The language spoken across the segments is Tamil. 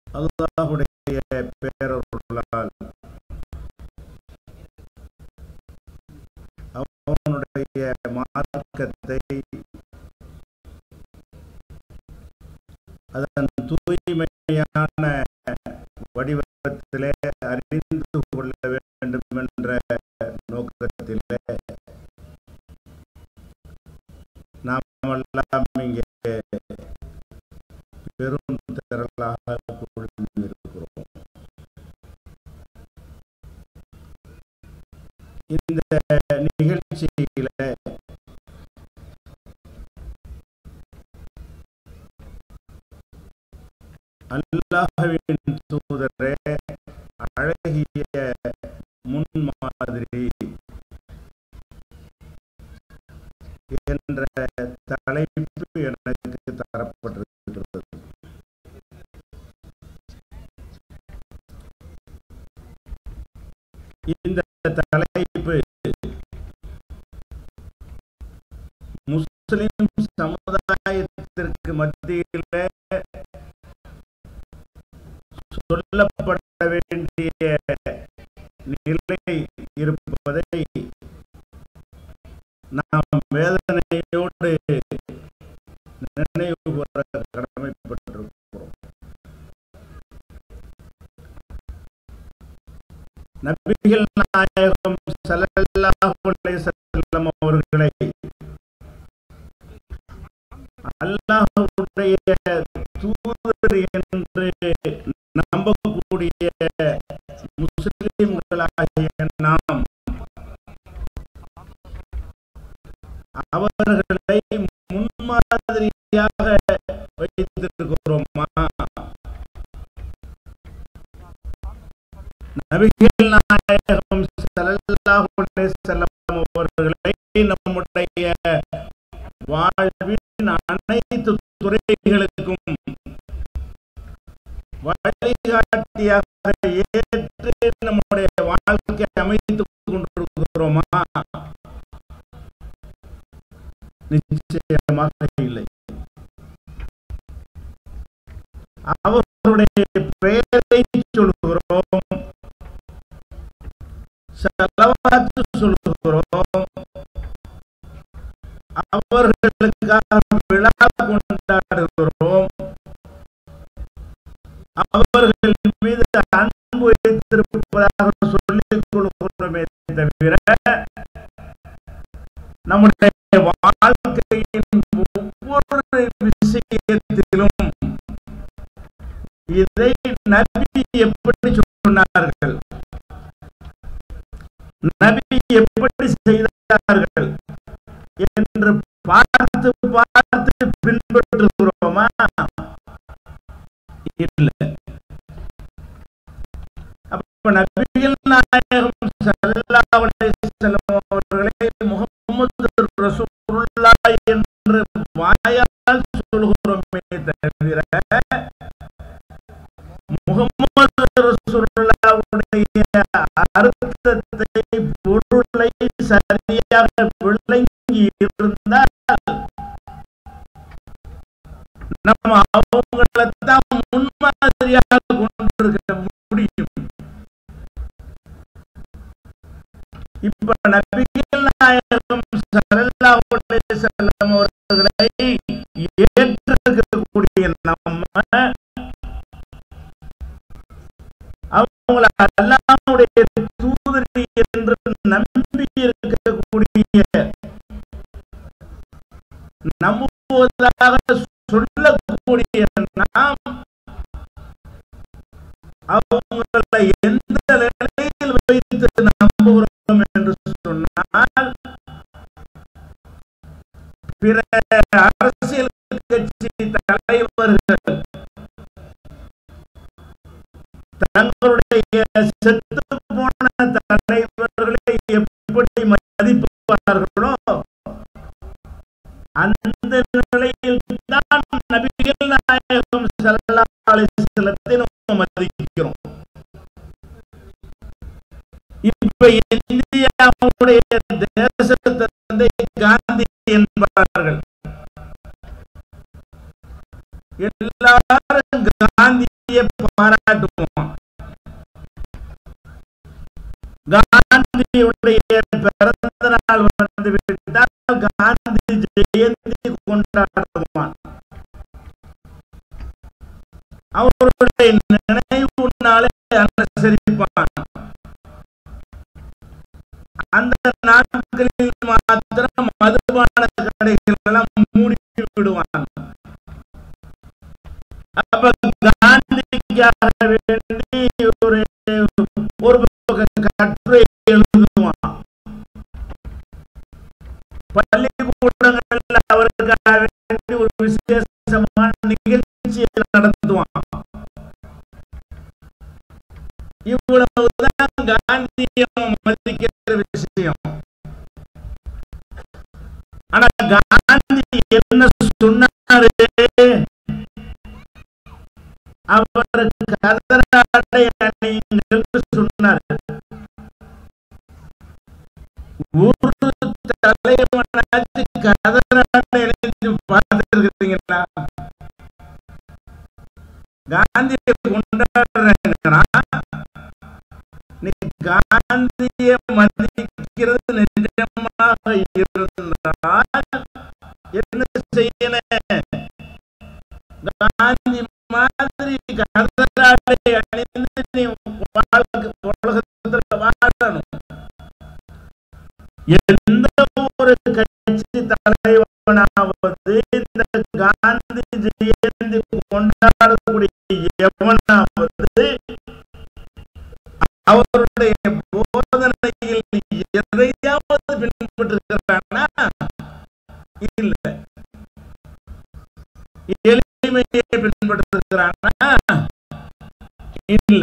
அல்லாஹுடைய பேரருளால் அவனுடைய மார்க்கத்தை அதன் தூய்மையான வடிவத்திலே அறிந்து கொள்ள வேண்டும் என்ற நோக்கத்திலே நாம் எல்லாம் இங்கே பெரும் திரளாக குழுமியிருக்கிறோம் இந்த நிகழ்ச்சியில அல்லாஹ்வின் தூதரே அழகிய முன்மாதிரி என்ற தலைப்பு எனக்கு தரப்பட்டிருக்கிறது இந்த தலைப்பு முஸ்லிம் சமுதாயத்திற்கு மத்தியிலே சொல்லப்பட வேண்டிய நிலை இருப்பதை நாம் வேதனையோடு நினைவு கூற கடமைப்பட்டிருக்கிறோம் நபிகள் நாயகம் ஸல்லல்லாஹு அலைஹி வஸல்லம் அவர்களை அல்லாஹ்வுடைய தூதர் என்று நம்பக்கூடிய முஸ்லிம்களாகிய நாம் அவர்களை முன்மாதிரியாக வைத்திருக்கிறோமா நபிகள் நாயகம் ஸல்லல்லாஹு அலைஹி வஸல்லம் அவர்களை நம்முடைய வாழ்வின் அனைத்து துறைகளுக்கும் வழிகாட்டியாக ஏற்று நம்முடைய வாழ்க்கை அமைத்துக் கொண்டிருக்கிறோமா நிச்சயமாக இல்லை அவருடைய பெயரை சொல்கிறோம் செலவாத்து சொல்கிறோம் அவர்களுக்காக விழா கொண்டாடுகிறோம் அவர்கள் மீது அன்பு வைத்திருப்பதாக சொல்லிக் கொள்கிறோமே தவிர நம்முடைய வாழ்க்கையின் ஒவ்வொரு விஷயத்திலும் இதை நபி எப்படி சொன்னார்கள் நபி எப்படி செய்தார்கள் என்று பார்த்து பார்த்து பின்பற்றுகிறோமா இல்லை அப்ப நபிகள் நாயகம் ஸல்லல்லாஹு அலைஹி வஸல்லம் அவர்களை முஹம்மது ரசூலுல்லாஹ் என்று வாயால் சொல்கிறோமே தவிர முகமது ரசூலுல்லாஹ்வுடைய அர்த்தத்தை பொருளை சரியாக விளங்கி இருந்தால் நம்ம அவங்களைத்தான் முன்மாதிரியாக கொண்டிருக்க முடியும் இப்ப நபிகள் நாயகம் ஸல்லல்லாஹு அலைஹி வஸல்லம் அவர்களை ஏற்றிருக்கக்கூடிய நம்ம அவங்கள அல்லாஹ்வுடைய தூதர் என்று நம்பி இருக்கக்கூடிய நம்புவதாக சொல்லக்கூடிய நாம் அவங்களை எந்த நிலையில் வைத்து நம்புகிறோம் என்று சொன்னால் பிற அரசியல் கட்சி தலைவர்கள் தங்களுடைய செத்து போன தலைவர்களை எப்படி மதிப்பார்களோ அந்த நிலையில் தான் நபிகள் நாயகம் ஸல்லல்லாஹு அலைஹி வஸல்லத்தை நம்ம மதிக்கிறோம் இப்ப இந்தியாவுடைய தேச தந்தை காந்தி என்பார்கள் எல்லாரும் காந்தியை பாராட்டுவோம் காந்தியுடைய பிறந்த நாள் வந்து விட்டால் காந்தி ஜெயந்தி கொண்டாடுவான் அவருடைய நினைவு நாளை அனுசரிப்பான் அந்த நாட்களில் மாத்திரம் மதுபான கடைகள் எல்லாம் மூடி விடுவான் அப்ப காந்திக்காக வேண்டி ஒரு ஒரு பக்கம் கட்டுரை எழுதுவான் பள்ளிக்கூடங்கள்ல அவருக்காக வேண்டி ஒரு விசேஷமான நிகழ்ச்சி நடத்துவான் இவ்வளவுதான் காந்தியம் மதிக்கிற விஷயம் ஆனா காந்தி என்ன சொன்னாரு அவருக்கு கதராடை அணியுங்கள் சொன்னாரு ஒரு தலைவனாச்சு கதராடை அணிஞ்சு பார்த்துருக்கீங்களா காந்தியை கொண்டாடுறேங்கிறான் நீ காந்திய மதிக்கிறது நிஜமாக இருந்தால் என்ன செய்யல காந்தி மாதிரி கதராடை அணிந்து நீ வாழ்க்கை உலகத்துல வாழணும் எந்த ஒரு கட்சி தலைவனாவது இந்த காந்தி ஜெயந்தி கொண்டாடக்கூடிய எவனாவது அவருடைய போதனையில் எதையாவது பின்பற்றுகிறானா இல்ல எளிமையை பின்பற்றுகிறானா இல்ல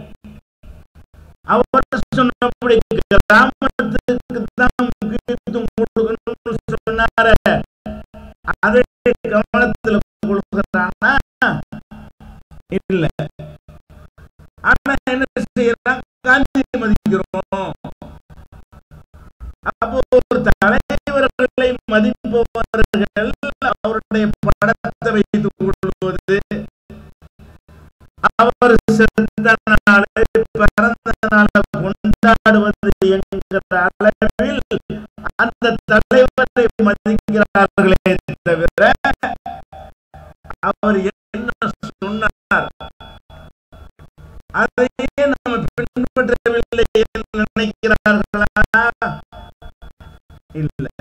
அவர் சொன்னபடி கிராமத்துக்கு தான் முக்கியத்துவம் கொடுக்கணும்னு சொன்னார அதை கவனத்தில் கொடுக்கிறானா இல்ல ஆனா என்ன செய்யறான் காந்தி மதிக்கிறோம் அப்போ ஒரு தலைவர்களை மதிப்பவர்கள் அவருடைய படத்தை வைத்து கொள்வது அவர் செத்த நாளை பிறந்த நாளை கொண்டாடுவது என்கிற அளவில் அந்த தலைவரை மதிக்கிறார்களே தவிர அவர் என்ன சொன்னார் அதையே நம்ம பின்பற்றவில்லை என்று நினைக்கிறார்களா இல்ல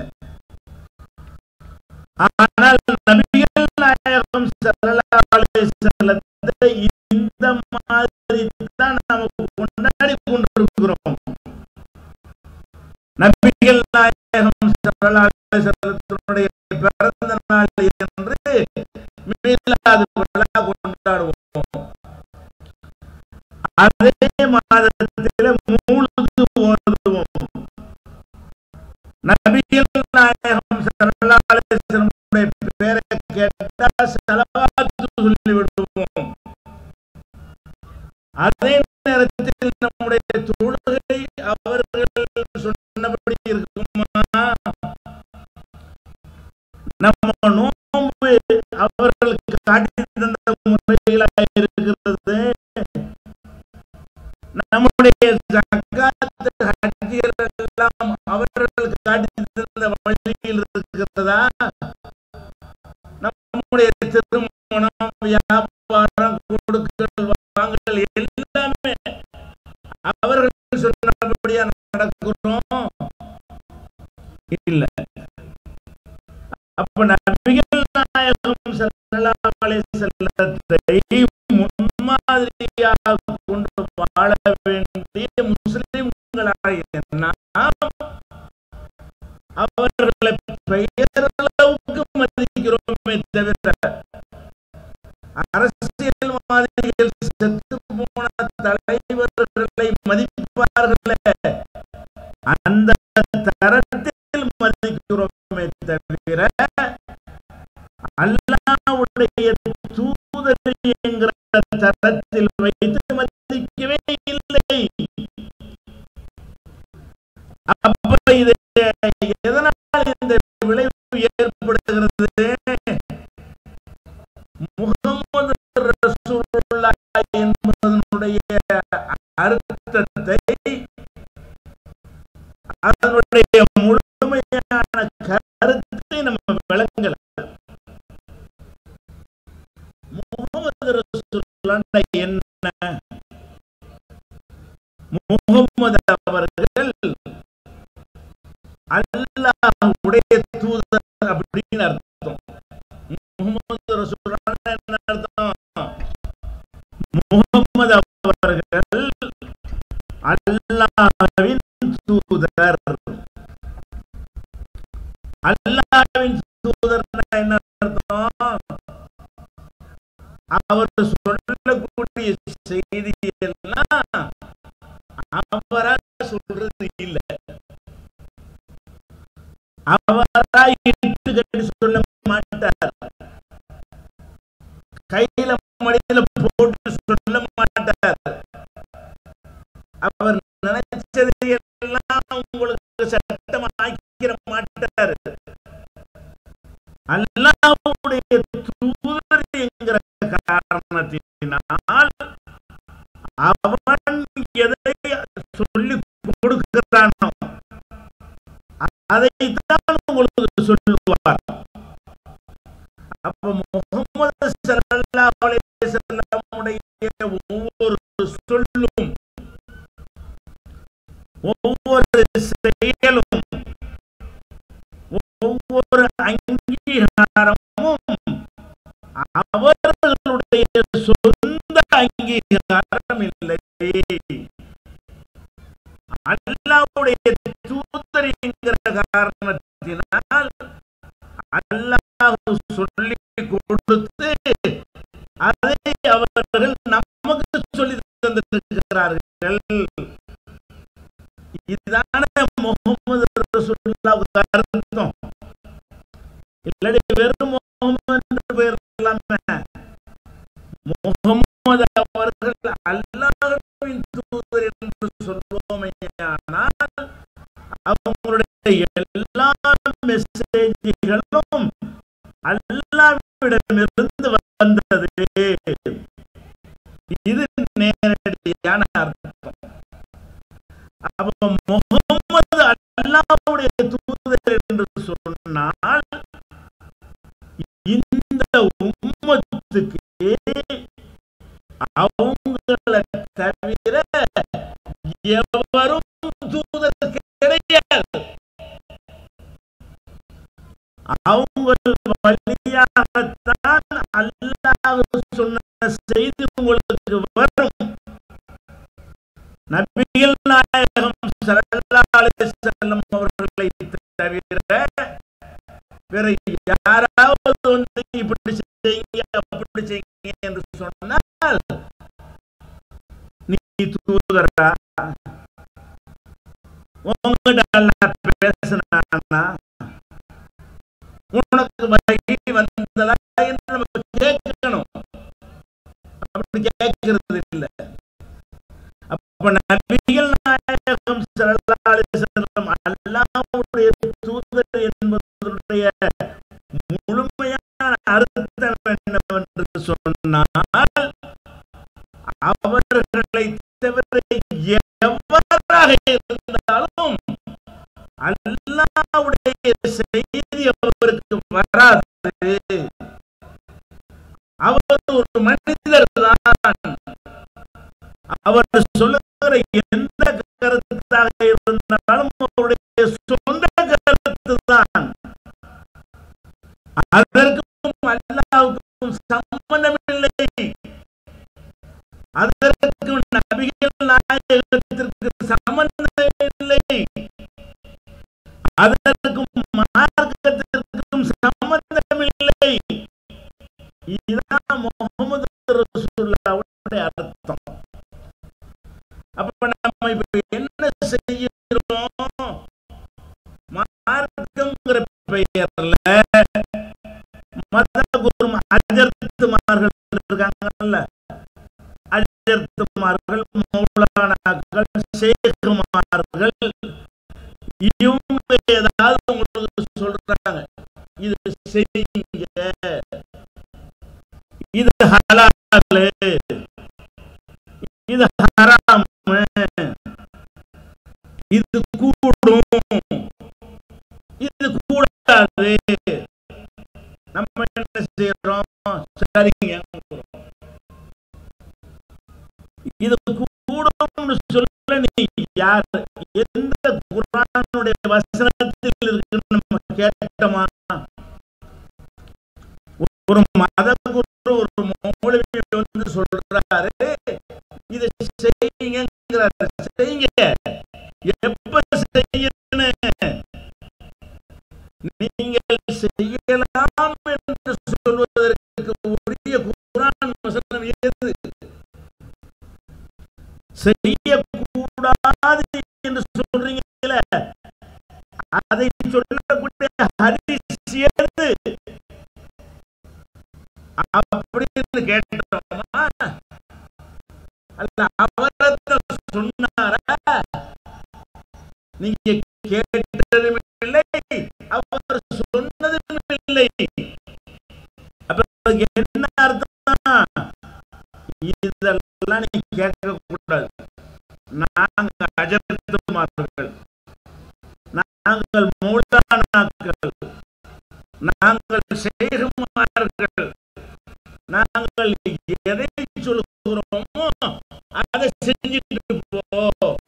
ஆனால் நபிகள் நாயகம் ஸல்லல்லாஹு அலைஹி வஸல்லத்தை இந்த மாதிரி தான் நமக்கு கொண்டாடி கொண்டிருக்கிறோம் நபிகள் நாயகம் ஸல்லல்லாஹு அலைஹி வஸல்லத்தினுடைய பிறந்த நாள் என்று மீலாது விழா கொண்டாடுவோம் அதே மாதத்தில மூழுது ஓதுவோம் நபிகள் நாயகம் ஸல்லல்லாஹு அலைஹி வஸல்லமுடைய பேரை கேட்டா ஸலவாத்து சொல்லி விடுவோம் அதே நேரத்தில் நம்முடைய தொழுகை அவர்கள் சொன்னபடி இருக்குமா நம்ம நோன்பு அவர்களுக்கு காட்டி தந்த முறைகளாக இருக்கிறது நம்முடைய ஜக்காத் ஹஜ்ஜிகள் எல்லாம் அவர்களுக்கு காட்டி தந்த வழியில் இருக்கிறதா நம்முடைய திருமணம் வியாபாரம் கொடுக்கல் வாங்கல் எல்லாமே அவர்கள் சொன்னபடியா நடக்கிறோம் இல்ல அப்ப நபிகள் நாயகம் ஸல்லல்லாஹு அலைஹி வஸல்லத்தை முன்மாதிரியாக கொண்டு வாழ வேண்டிய முஸ்லிம்களாகிய நாம் அவர்களை பெயரளவுக்கு மதிக்கிறோமே தவிர அரசியல்வாதிகள் செத்து போன தலைவர்களை மதிப்பார்களே அந்த தரத்தில் மதிக்கிறோமே தவிர அல்லாவுடைய தூதர் என்கிற தரத்தில் வைத்து மதிக்கவே இல்லை அப்ப இது எதனால் இந்த விளைவு ஏற்படுகிறது முகமது ரசூலுல்லாஹ் என்பது அதனுடைய அர்த்தத்தை அதனுடைய முழுமையான கருத்தை நம்ம விளங்கல முகமது ரசூலுல்லாஹ் என்ன முகமது அவர்கள் அல்லாஹ்வுடைய தூதர் அப்படின்னு அர்த்தம் முகமது ரசூலுல்லாஹ் என்ன அர்த்தம் முகமது அவர்கள் அல்லாஹ்வின் தூதர் அல்லாஹ்வின் தூதர்னா என்ன அர்த்தம் அவர் சொல்லக்கூடிய செய்தி எல்லாம் அவரா சொல்றது இல்ல அவரா இட்டு கட்டி சொல்ல மாட்டார் கையில மடியில போட்டு சொல்ல மாட்டார் அவர் நினைச்சதை எல்லாம் உங்களுக்கு சட்டம் ஆக்கிற மாட்டார் அல்லாஹ்வுடைய தூதர் என்கிற காரணத்தினால் அவன் எதை சொல்லி கொடுக்கிறானோ அதைத்தான் உங்களுக்கு சொல்லுவார் அப்ப முகமது ஸல்லல்லாஹு அலைஹி வஸல்லமுடைய ஒவ்வொரு சொல்லும் ஒவ்வொரு செயலும் ஒவ்வொரு அங்கீகாரமும் அவர்களுடைய சொந்த அங்கீகாரம் இல்லை அல்லாவுடைய தூதர் என்கிற காரணத்தினால் அல்லாஹ் சொல்லி கொடுத்து அதை அவர்கள் நமக்கு சொல்லி தந்திருக்கிறார்கள் இதுதான முகமது ரசூலுல்லாஹ்வுக்கு அர்த்தம் இல்லாடி வெறும் முகமது என்று பெயர் இல்லாம முகமது அவர்கள் அல்லாஹ்வின் தூதர் என்று சொல்வோமேயானால் அவங்களுடைய எல்லா மெசேஜ்களும் அல்லாஹ்விடமிருந்து வந்தது இது நேரடியான அர்த்தம் அப்ப முகமது அல்லாஹ்வுடைய தூதர் என்று சொன்னால் இந்த உம்மத்துக்கு அவங்கள தவிர எவரும் தூதர் கிடையாது அவங்க வழியாகத்தான் அல்லாஹ் சொன்ன செய்தி உங்களுக்கு வரும் நபிகள் நாயகம் ஸல்லல்லாஹு அலைஹி வஸல்லம் அவர்களை தவிர வேற யாராவது வந்து இப்படி செய்யுங்க அப்படி செய்யுங்க என்று சொன்னால் நீ தூதரா உங்ககிட்ட அல்லாஹ் பேசினானா உனக்கு வகை வந்ததா என்று நம்ம கேட்கணும் அப்படி கேட்கறது இல்லை அப்ப நபிகள் நாயகம் ஸல்லல்லாஹு அலைஹி வஸல்லம் அல்லாஹ்வுடைய தூதர் என்பதனுடைய முழுமையான அர்த்தம் என்னவென்று சொன்னால் அவர்களை தவிர எவராக இருந்தாலும் அல்லாஹ்வுடைய செய்தி அவருக்கு வராது அவர் ஒரு மனிதர் தான் அவர் சொல்லுகிற எந்த கருத்தாக இருந்தாலும் அவருடைய சொந்த கருத்து தான் அதற்கும் அல்லாவுக்கும் சம்பந்தமில்லை அதற்கும் நபிகள் நாயகத்திற்கு சம்பந்தமில்லை அதற்கும் மார்க்கத்திற்கும் சம்பந்தமில்லை இதுதான் முகமது ரசூலுல்லாவுடைய அர்த்தம் அப்ப நம்ம இப்ப என்ன செய்யறோம் மார்க்கம்ங்கிற பெயர்ல மத குரும் அஜர்த்துமார்கள் இருக்காங்கல்ல அஜர்த்துமார்கள் மௌலானாக்கள் ஷேகுமார்கள் இவங்க ஏதாவது உங்களுக்கு சொல்றாங்க இது செய்யுங்க இது ஹலாலு இது இது கூடும் இது கூடாது நம்ம என்ன செய்யறோம் சரிங்க இது கூடும்னு சொல்ல நீ யார் எந்த குரானுடைய வசனத்தில் இருக்குன்னு நம்ம கேட்டோமா ஒரு மத குரு ஒரு மௌலவி வந்து சொல்றாரு இதை செய்யுங்கிறாரு செய்யுங்க எப்ப செய்யணும் நீங்கள் செய்யலாம் என்று சொல்வதற்கு உரிய குரான் வசனம் எது செய்யக்கூடாது என்று சொல்றீங்கல்ல அதை சொல்லக்கூடிய ஹரிஸ் எது அப்படின்னு கேட்டோமா அல்ல அவரத்தான் சொன்னாரா நீங்க கேட்டதும் இல்லை அவர் சொன்னதும் இல்லை அப்ப என்ன அர்த்தம் இதெல்லாம் நீ கேட்க கூடாது நாங்க அஜர்த்துமார்கள் நாங்கள் மூலானாக்கள் நாங்கள் சேகுமார்கள் நாங்கள் எதை சொல்லுகிறோமோ அதை செஞ்சுட்டு போ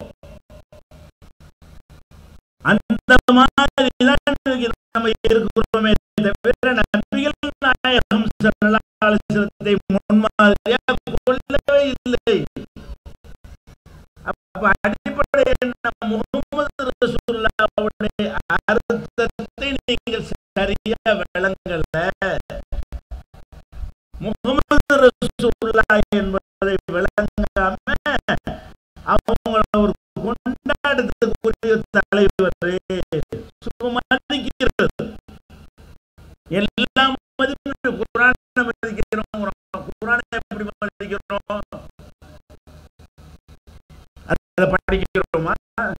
அந்த மாதிரி தான் நம்ம இருக்கிறோமே தவிர நபிகள் நாயகம் சல்லாசத்தை முன்மாதிரியாக கொள்ளவே இல்லை அப்ப அடிப்படை என்ன முகமது ரசூல்லாவுடைய அர்த்தத்தை நீங்கள் சரியா விளங்கல முகமது ரசூல்லா என்பதை விளங்காம அவங்கள ஒரு கொண்டாடத்துக்குரிய தலைவர் மதிக்கிறது எல்லாம் மதிப்பு குரான மதிக்கிறோம் குரானை எப்படி மதிக்கிறோம் அதை படிக்கிறோமா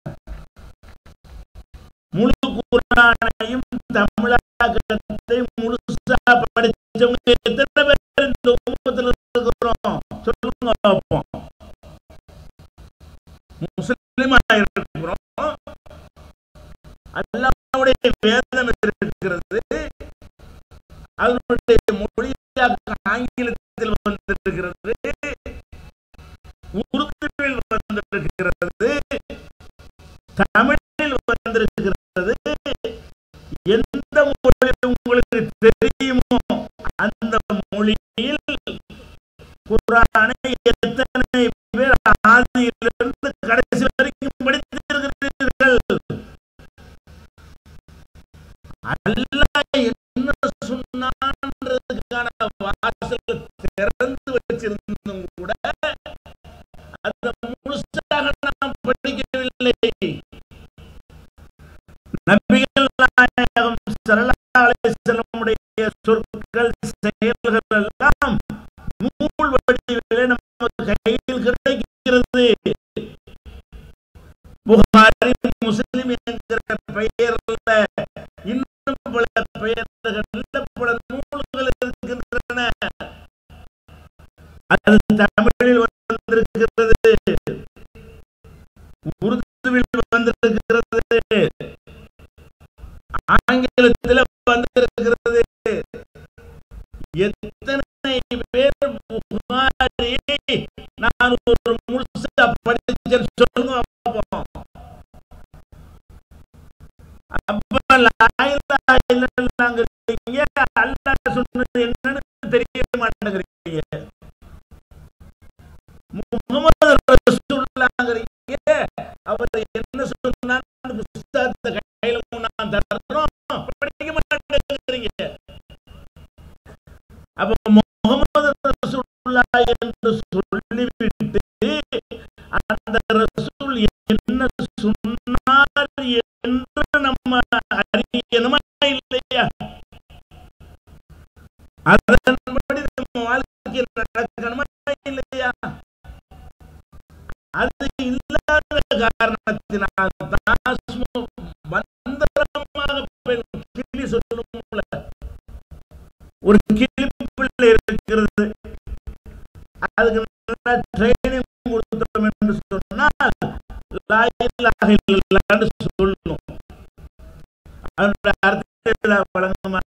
முழு குரானையும் தமிழாக்கத்தை முழுசா படிச்சவங்க எத்தனை பேர் இந்த உமத்துல இருக்கிறோம் சொல்லுங்க பார்ப்போம் முஸ்லிமா இருக்கிறோம் அல்லாவுடைய வேதம் இருக்கிறது அதனுடைய மொழியாக ஆங்கிலத்தில் வந்திருக்கிறது உருதுவில் வந்திருக்கிறது தமிழில் வந்திருக்கிறது எந்த மொழி உங்களுக்கு தெரியுமோ அந்த மொழியில் குரானை எத்தனை பேர் ஆதியிலிருந்து கடைசி வரைக்கும் படித்திருக்கிறீர்கள் அல்லாஹ் என்ன சொன்னான்றதுக்கான வாசல் திறந்து வச்சிருந்தும் கூட அந்த முழுசாக நாம் படிக்கவில்லை நபிகள் நாயகம் ஸல்லல்லாஹு அலைஹி வஸல்லமுடைய சொற்கள் செயல்கள் எல்லாம் நூல் வடிவிலே நமக்கு கையில் கிடைக்கிறது புகாரி முஸ்லிம் என்கிற பெயர்ல இன்னும் பல பெயர்கள்ல பல நூல்கள் இருக்கின்றன அது தமிழில் வந்திருக்கிறது உருதுவில் வந்திருக்கிறது ஆங்கிலத்தில் வந்திருக்கிறது எத்தனை பேர் புகாரியை நான் ஒரு முழுசா படிச்சேன்னு சொல்லுங்க பார்ப்போம். அப்ப லாயிலா இல்லைன்னாங்கிறீங்க அல்லாஹ் சொன்னது என்னன்னு தெரிய மாட்டேங்கிறீங்க முகமது ரசூலுல்லாஹ்ங்கிறீங்க அவர் என்ன சொன்னான்னு புஸ்தகத்தை கையில நான் தர்றோம் படிக்க மாட்டேங்கிறீங்க அப்ப முகமது ரசூலுல்லாஹ் என்று சொல்லிவிட்டு அந்த ரசூல் என்ன சொன்னார் என்று நம்ம அறியணுமா இல்லையா அதன்படி நம்ம வாழ்க்கை நடக்கணுமா இல்லையா அது இல்லாத காரணத்தினால் தான் சும்மா மந்திரமாக பெண் கிளி சொல்லணும்ல ஒரு கிளிப்பிள்ளை இருக்கிறது அதுக்கு ட்ரைனிங் கொடுத்தோம் என்று சொன்னால் லா இலாஹ இல்லல்லான்னு சொல்லணும் அதனுடைய அர்த்தத்தை வழங்குமா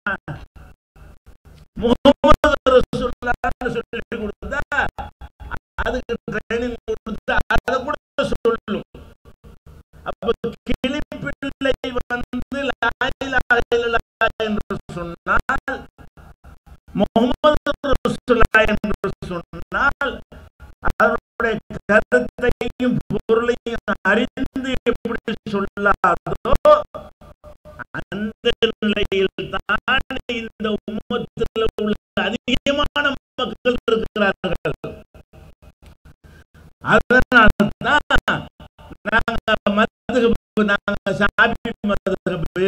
முகமது ரசூலுல்லாஹ்னு சொல்லி கொடுத்தா அதுக்கு ட்ரைனிங் கொடுத்தா அதை கூட சொல்லும் அப்ப கிளிப்பிள்ளை வந்து லா இலாஹ இல்லல்லாஹ் என்று சொன்னால் முகமது ரசூலுல்லாஹ் என்று சொன்னால் அதனுடைய கருத்தையும் பொருளையும் அறிந்து எப்படி சொல்லாதோ அந்த நிலையில் தான் இந்த உம்மத்தில் உள்ள அதிகமான மக்கள் இருக்கிறார்கள் அதனால்தான் நாங்க மதுகபு நாங்க சாபி மதுகபு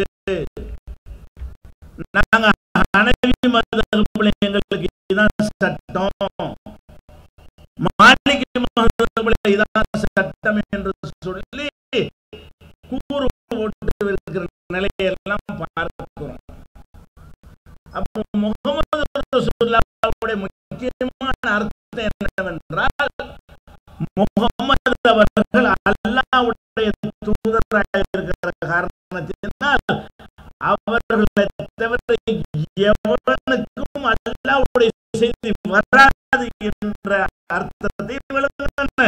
நாங்க அனவி மதுகபுல எங்களுக்கு இதுதான் சட்டம் மாளிகை மதுகபுல இதான் சட்டம் என்று சொல்லி கூறு போட்டு இருக்கிற நிலையெல்லாம் பார்க்கிறோம் அப்போ முகமது ரசூலுல்லாஹ்வுடைய முக்கியமான அர்த்தம் என்னவென்றால் முகமது அவர்கள் அல்லாஹ்வுடைய தூதராக இருக்கிற காரணத்தினால் அவர்களை தவிர எவனுக்கும் அல்லாஹ்வுடைய செய்தி வராது என்ற அர்த்தத்தை விளக்குகின்றன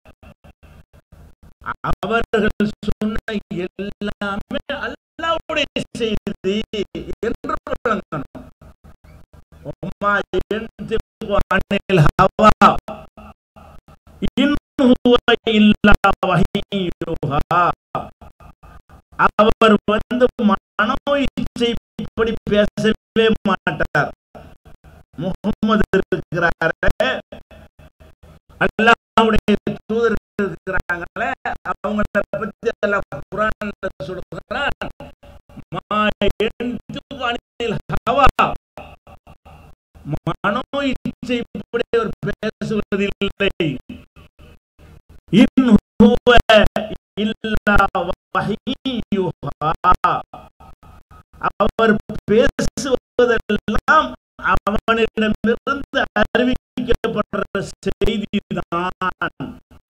அவர்கள் சொன்ன எல்லாமே அல்லாஹ்வுடைய செய்தி என்று விளங்கணும் وما ينطق عن الهوى إن هو إلا وحي يوحى அவர் வந்து மனோ இச்சைப்படி பேசவே மாட்டார் முகமது இருக்கிறாரே அல்லாஹ்வுடைய தூதர் இருக்கிறாங்களே அவங்கள பத்தி அல்லாஹ் குர்ஆன்ல சொல்றான் மா யன்திகு அனில் ஹவா மனோ இச்சைப்படி அவர் பேசுவதில்லை இன் ஹுவ இல்லா வஹீயுஹா அவர் பேசுவதெல்லாம் அவனிடமிருந்து அறிவிக்கப்படுற செய்திதான்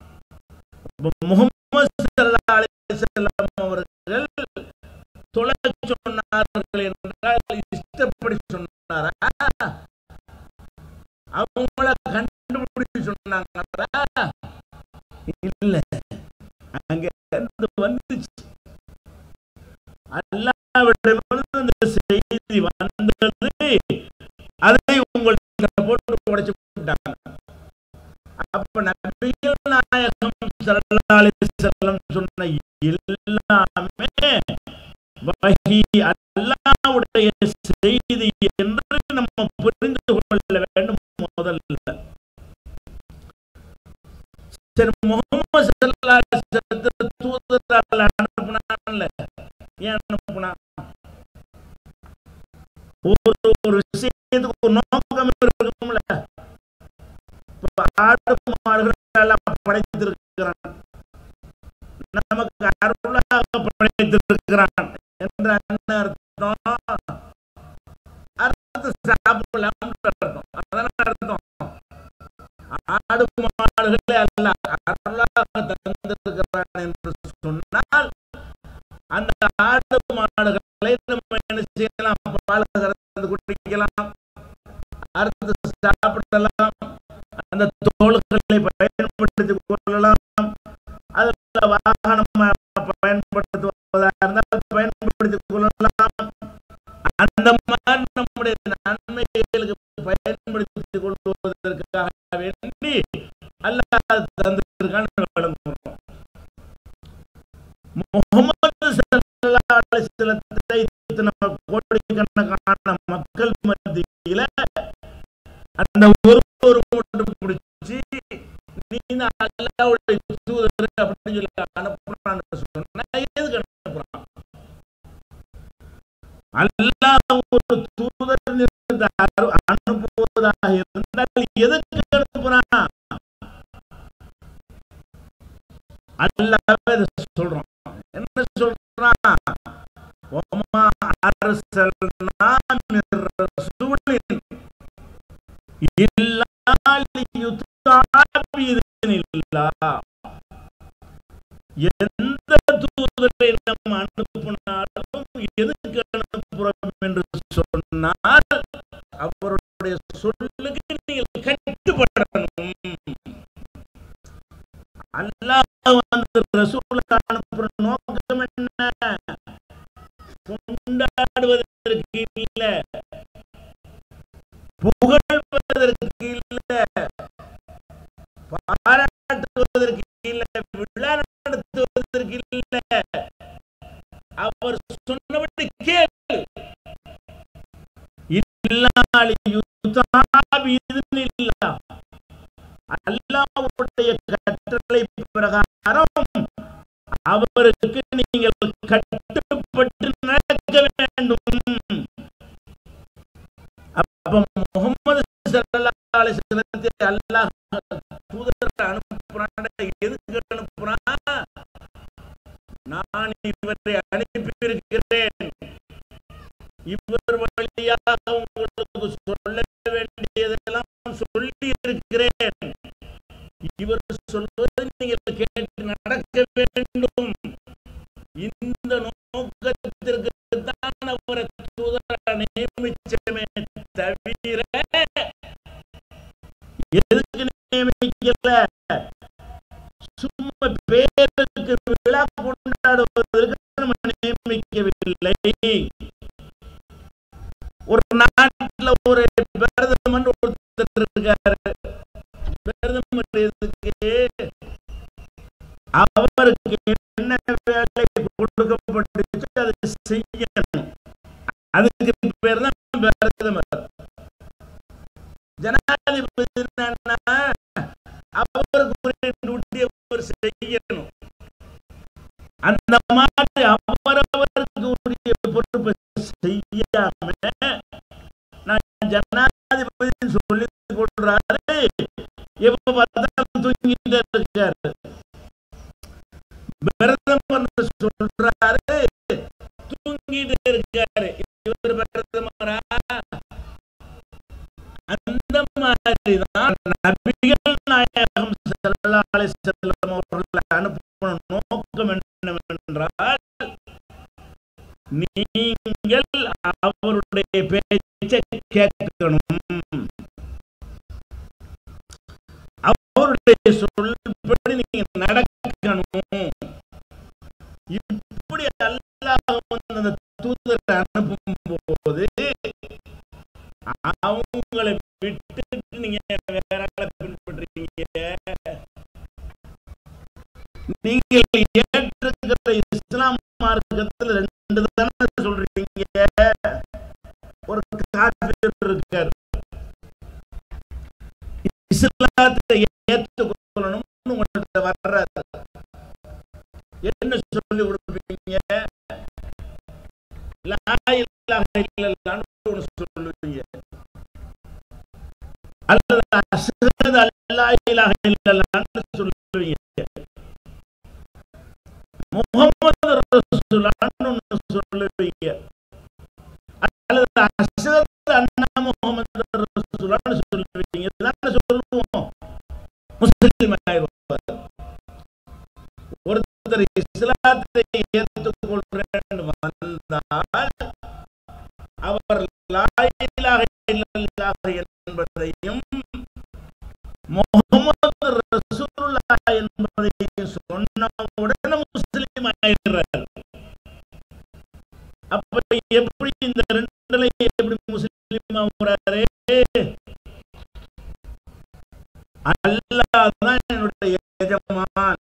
முகமது ஸல்லல்லாஹு அலைஹி வஸல்லம் அவர்கள் தொலை சொன்னார்கள் என்றால் இஷ்டப்படி சொன்னாரா அவங்கள கண்டுபிடிச்சு சொன்னாங்களா இல்ல அங்க இருந்து வந்துச்சு அல்லாவிடமிருந்து அந்த செய்தி வந்தது அதை உங்கள்கிட்ட போட்டு உடைச்சு விட்டாங்க அப்ப நபிகள் நாயகம் ஸல்லல்லாஹு அலைஹி வஸல்லம் சொன்ன எல்லாமே வஹி அல்லாஹ்வுடைய செய்தி என்று நம்ம புரிந்து கொள்ள வேண்டும் முதல்ல சரி முகமது ஸல்லல்லாஹு அலைஹி வஸல்லத்தை தூதரால் அனுப்புனான்ல ஏன் அனுப்புனா ஒரு ஒரு விஷயத்துக்கு ஒரு நோக்கம் இருக்கும்ல இப்ப ஆடு மாடுகள் எல்லாம் படைத்திருக்கிறான் நமக்கு அருளாக படைத்திருக்கிறான் என்ற என்ன அர்த்தம் அர்த்தத்தை சாப்பிடலாம் அர்த்தம் அதனால அர்த்தம் ஆடு மாடுகளே அல்ல அருளாக தந்திருக்கிறான் என்று சொன்னால் அந்த ஆடு மாடுகளை நம்ம என்ன செய்யலாம் பால் கறந்து குடிக்கலாம் அறுத்து சாப்பிடலாம் அந்த தோள்களை பயன்படுத்திக் கொள்ளலாம் அதில் வாகனம் பயன்படுத்துவதாக இருந்தால் பயன்படுத்திக் கொள்ளலாம் அந்த மாதிரி நம்முடைய நன்மைகளுக்கு பயன்படுத்திக் கொள்வதற்காக வேண்டி அல்லாஹ் தந்திருக்கான்னு விளங்குறோம் முகமது ஸல்லல்லாஹு அலைஹி வஸல்லத்தை இத்தனை கோடிக்கணக்கான மக்கள் மத்தியில அந்த ஒரு ஒரு மட்டும் பிடிச்சி நீ தான் அல்லாஹ்வுடைய தூதர் அப்படின்னு சொல்லி அனுப்புறான்னு சொன்னா எதுக்கு அனுப்புறான் அல்லாஹ் ஒரு தூதர் இருந்து அரு- அனுப்புவதாக இருந்தால் எதுக்கு அனுப்புறான் அல்லாஹ்வே இதை சொல்றான் என்ன சொல்றான் وما أرسلنا من رسول إلا ليطاع بإذن الله எந்த தூதரை நம்ம அனுப்பினாலும் எதுக்கு அனுப்புறோம் என்று சொன்னால் அவருடைய சொல்லுக்கு நீங்கள் கட்டுப்படணும் அல்லாஹ் வந்து ரசூலை அனுப்புற நோக்கம் என்ன கொண்டாடுவதற்கு இல்ல புகழ்வதற்கு இல்ல பாராட்டுவதற்கு இல்ல விழா நடத்துவதற்கு இல்ல அவர் சொன்னபடி கேளு இல்லாலி யுத்தாபி இதுனில்லா அல்லாஹ்வுடைய கட்டளை பிரகாரம் அவருக்கு நீங்கள் கட்டுப்பட்டு நடக்க வேண்டும் அப்ப முகமது ஸல்லல்லாஹு அலைஹி வஸல்லத்தை அல்லாஹ் தூதரை அனுப்புறான் எதுக்கு அனுப்புறான் நான் இவரை அனுப்பி இருக்கிறேன் இவர் வழியாக உங்களுக்கு சொல்ல வேண்டியதெல்லாம் சொல்லி இருக்கிறேன் இவர் சொல்வதை நீங்கள் கேட்டு நடக்க வேண்டும் இந்த நோக்கத்திற்கு தான் அவரை தூதர நியமிச்சமே தவிர எதுக்கு நியமிக்கல சும்மா பேருக்கு விழா கொண்டாடுவதற்கு நம்ம நியமிக்கவில்லை ஒரு நாட்டுல ஒரு பிரதமர் ஒருத்தர் இருக்காரு பிரதமர் எதுக்கு அவருக்கு என்ன வேலை கொடுக்கப்பட்டுச்சு அதை செய்யணும் அதுக்கு பேர் தான் பிரதமர் ஜனாதிபதி என்னன்னா அவருக்கு டியூட்டி அவர் செய்யணும் அந்த மாதிரி அவரவருக்கு உரிய பொறுப்பை செய்யாம நான் ஜனாதிபதி சொல்லி கொடுறாரு எப்ப பார்த்தாலும் தூங்கிட்டு இருக்காரு பிரதமர் சொல்றாரு தூங்கிட்டு இருக்காரு இவர் பிரதமரா அந்த மாதிரிதான் நபிகள் நாயகம் ஸல்லல்லாஹு அலைஹி வஸல்லம் அவர்களை அனுப்பின நோக்கம் என்னவென்றால் நீங்கள் அவருடைய பேச்சை கேட்கணும் அவருடைய சொல்படி நீங்க நடக்கணும் இப்படி அல்லாஹ் வந்து அந்த தூதரை அனுப்பும் போது அவங்களை விட்டுட்டு நீங்க வேற ஆளை பின்பற்றுறீங்க நீங்கள் ஏற்றுக்கிற இஸ்லாம் மார்க்கத்தில் ரெண்டு தானே சொல்றீங்க ஒரு காஃபிர் இருக்கார் இஸ்லாத்தை ஏற்றுக்கொள்ளணும்னு உங்கள்கிட்ட வர்றாரு என்ன சொல்லி கொடுப்பீங்க லா இலாஹ இல்லல்லாஹ்னு ஒண்ணு சொல்லுவீங்க அல்லது அஷ்ஹது அல்லா இலாஹ இல்லல்லாஹ்னு சொல்லுவீங்க முஹம்மது ரசூலுல்லாஹ்னு ஒண்ணு சொல்லுவீங்க அல்லது அஷ்ஹது அன்னா முஹம்மது ரசூலுல்லாஹ்னு சொல்லுவீங்க இதெல்லாம் சொல்லுவோம் முஸ்லிம் ஆயிடுவார் ஒருத்தர் இஸ்லாத்தை ஏற்றுக்கொள்றேன் வந்தால் அவர் லா இலாஹ இல்லல்லாஹ் என்பதையும் முகமது ரசூலுல்லாஹ் என்பதையும் சொன்ன உடனே முஸ்லிம் ஆயிடுறார் அப்ப எப்படி இந்த ரெண்டுல எப்படி முஸ்லிம் ஆகுறாரு அல்லாஹ் தான் என்னுடைய எஜமான்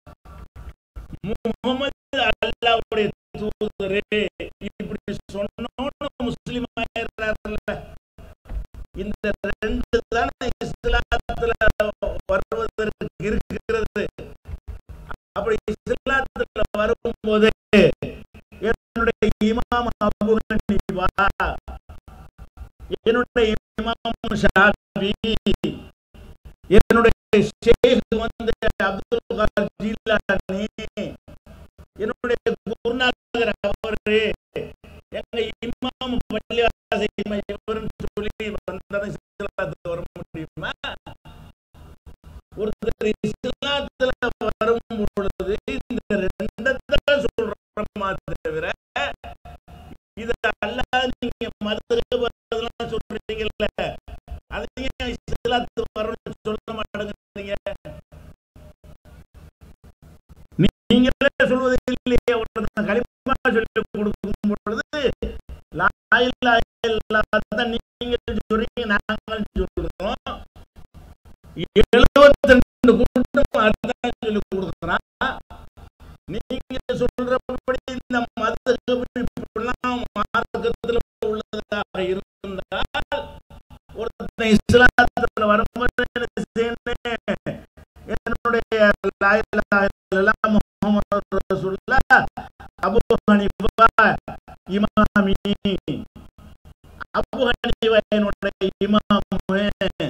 முகமது அல்லாவுடைய தூதரே இப்படி சொன்னோன்னு முஸ்லிம் ஆயிடுறாருல்ல இந்த ரெண்டு தானே இஸ்லாத்துல வருவதற்கு இருக்கிறது அப்படி இஸ்லாத்துல வரும்போது என்னுடைய இமாம் அபு ஹனீஃபா என்னுடைய இமாம் ஷாஃபி என்னுடைய ஷேக் வந்து அப்துல் காதர் ஜீலானி என்னுடைய குருநாதர் அவரு எங்க இமாம் பள்ளிவாசை இவருன்னு சொல்லி வந்தாலும் இஸ்லாத்துக்கு வர முடியுமா ஒருத்தர் இஸ்லாத்துல வரும் பொழுது இந்த நீங்க மதுரக அதெல்லாம் சொல்றீங்கல்ல அதையும் இஸ்லாத்துக்கு வரணும்னு சொல்ல மாட்டேங்கிறீங்க நீங்களே சொல்வது இல்லையே ஒருத்தன் களிமா சொல்லி கொடுக்கும் பொழுது லா இலாஹ இல்லல்லாஹ் நீங்க சொல்றீங்க நாங்கள் சொல்றோம் எழுபத்தி ரெண்டு கூட்டம் அதுதான் சொல்லி கொடுக்குறான் நீங்க சொல்றபடி இந்த மத இப்படிலாம் மார்க்கத்துல உள்ளதாக இருந்தால் ஒருத்தன் இஸ்லாத்துல வரும்போது என்ன செய்யணும்? என்னுடைய லா இலாஹ இல்லல்லாஹ் முஹம்மது ரசூலுல்லாஹ் அபூ ஹனீஃபா இமாமி அபூ ஹனீஃபா என்னுடைய இமாமு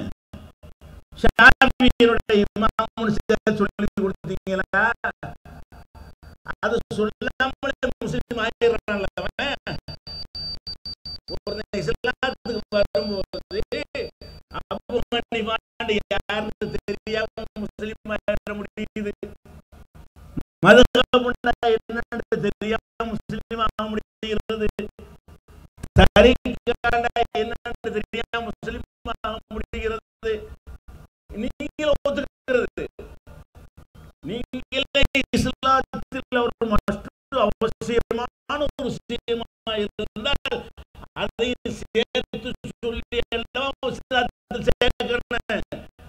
ஷாஃபியினுடைய இமாம்னு சேர்த்து சொல்லி கொடுத்தீங்களா அது சொல்லாமலே முஸ்லிம் ஆயிடுறான்ல அவன் ஒரு இஸ்லாத்துக்கு வரும்போது அபு ஹனீஃபான்னு யாருன்னு தெரியாம முஸ்லிம் ஆயிட முடியுது மதுகபுண்டா என்னன்னு தெரியாம முஸ்லிம் ஆக முடிகிறது தரிகாண்டா என்னன்னு தெரியாம முஸ்லிம் ஆக முடிகிறது நீங்களும் ஒத்துக்கிறது நீங்களே இஸ்லாத்தில் ஒரு மஸ்ட் அவசியமான ஒரு விஷயமா இருந்தால் அதை சேர்த்து சொல்லி எல்லாம் இஸ்லாத்தில் சேர்க்கணும்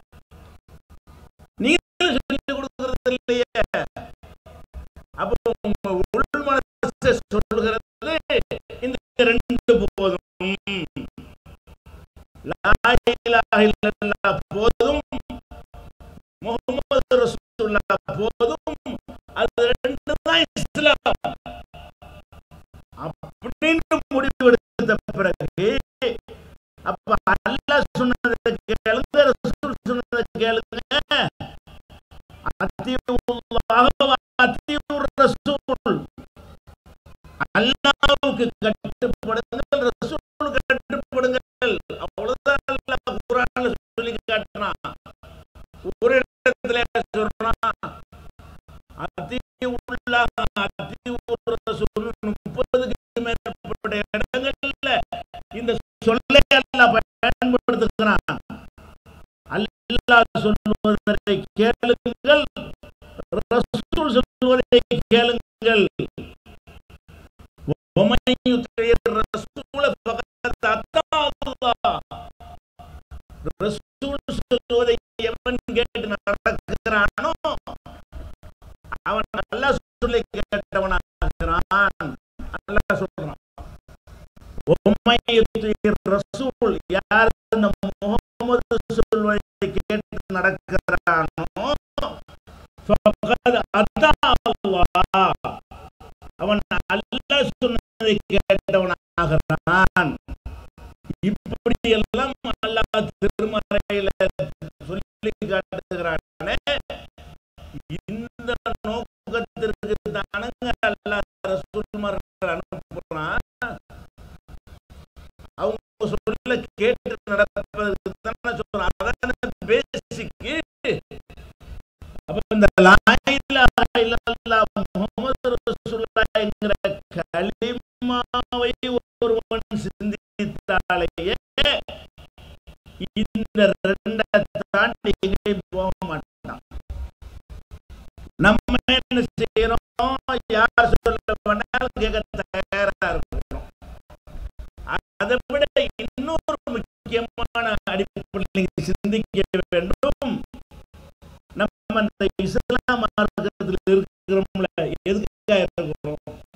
நீங்க சொல்லி கொடுக்கிறது இல்லையே அப்போ உங்க உள் மனசை சொல்லுகிறது இந்த ரெண்டு போதும் லா இலாஹ இல்லல்லாஹ் போதும் முகமது ரசூலுல்லாஹ் போதும் அது ரெண்டு தான் இஸ்லாம் அப்படின்னு முடிவெடுத்த பிறகு அப்ப அல்லாஹ் சொன்னதை கேளுங்க ரசூல் சொன்னதை கேளுங்க அத்தியுல்லாஹ் அத்தியுர் ரசூல் அல்லாஹ்வுக்கு கட்டுப்படுங்கள் ரசூலுக்கு கட்டுப்படுங்கள் அவ்வளவுதான் அல்லாஹ் குர்ஆன்ல சொல்லி காட்டுறான் ஒரு இடத்துல சொல்றான் அத்தியுல்லாஹ் அத்தியுர் ரசூல் முப்பதுக்கு மேற்பட்ட இடங்கள்ல இந்த சொல்லை அல்லாஹ் பயன்படுத்துகிறான் அல்லாஹ் சொல்வதை கேளுங்கள் ரசூல் சொல்வதை கேளுங்கள் ومن يطع الرسول فقد أطاع الله ரசூல் சொல்வதை எவன் கேட்டு நடக்கிறானோ அவன் நல்லா சொல்லி கேட்டவனாகிறான் அல்லாஹ் சொல்றான் உம்மை ரசூல் யார் இந்த முகமது சொல்வதை கேட்டு நடக்கிறானோ ஃபகத் அத்தா அல்லாஹ் அவன் அல்லாஹ் சொன்னதை கேட்டவனாகிறான் இப்படி எல்லாம் அல்லாஹ் திருமறையில சொல்லி காட்டுகிறானே இந்த நோக்கத்திற்கு தானுங்க அல்லாஹ் ரசூல்மார்கள் அனுப்புறான் அவங்க சொல்ல கேட்டு நடப்பதற்கு தானே சொல்றான் அதான பேசிக்கு அப்ப இந்த லா இலாஹ இல்லல்லாஹ் முஹம்மது ரசூலுல்லாஹ் என்கிற கலிமாவை ஒருவன் சிந்தித்தாலேயே இந்த ரெண்டை தாண்டி எங்கேயும் போக மாட்டான் நம்ம என்ன செய்யறோம் யார் சொல்ல வேணாலும் கேட்க தயாரா இருக்கிறோம் அதை விட இன்னொரு முக்கியமான அடிப்படையில் நீங்க சிந்திக்க வேண்டும் நம்ம இந்த இஸ்லாம் மார்க்கத்தில் இருக்கிறோம்ல எதுக்காக இருக்கிறோம்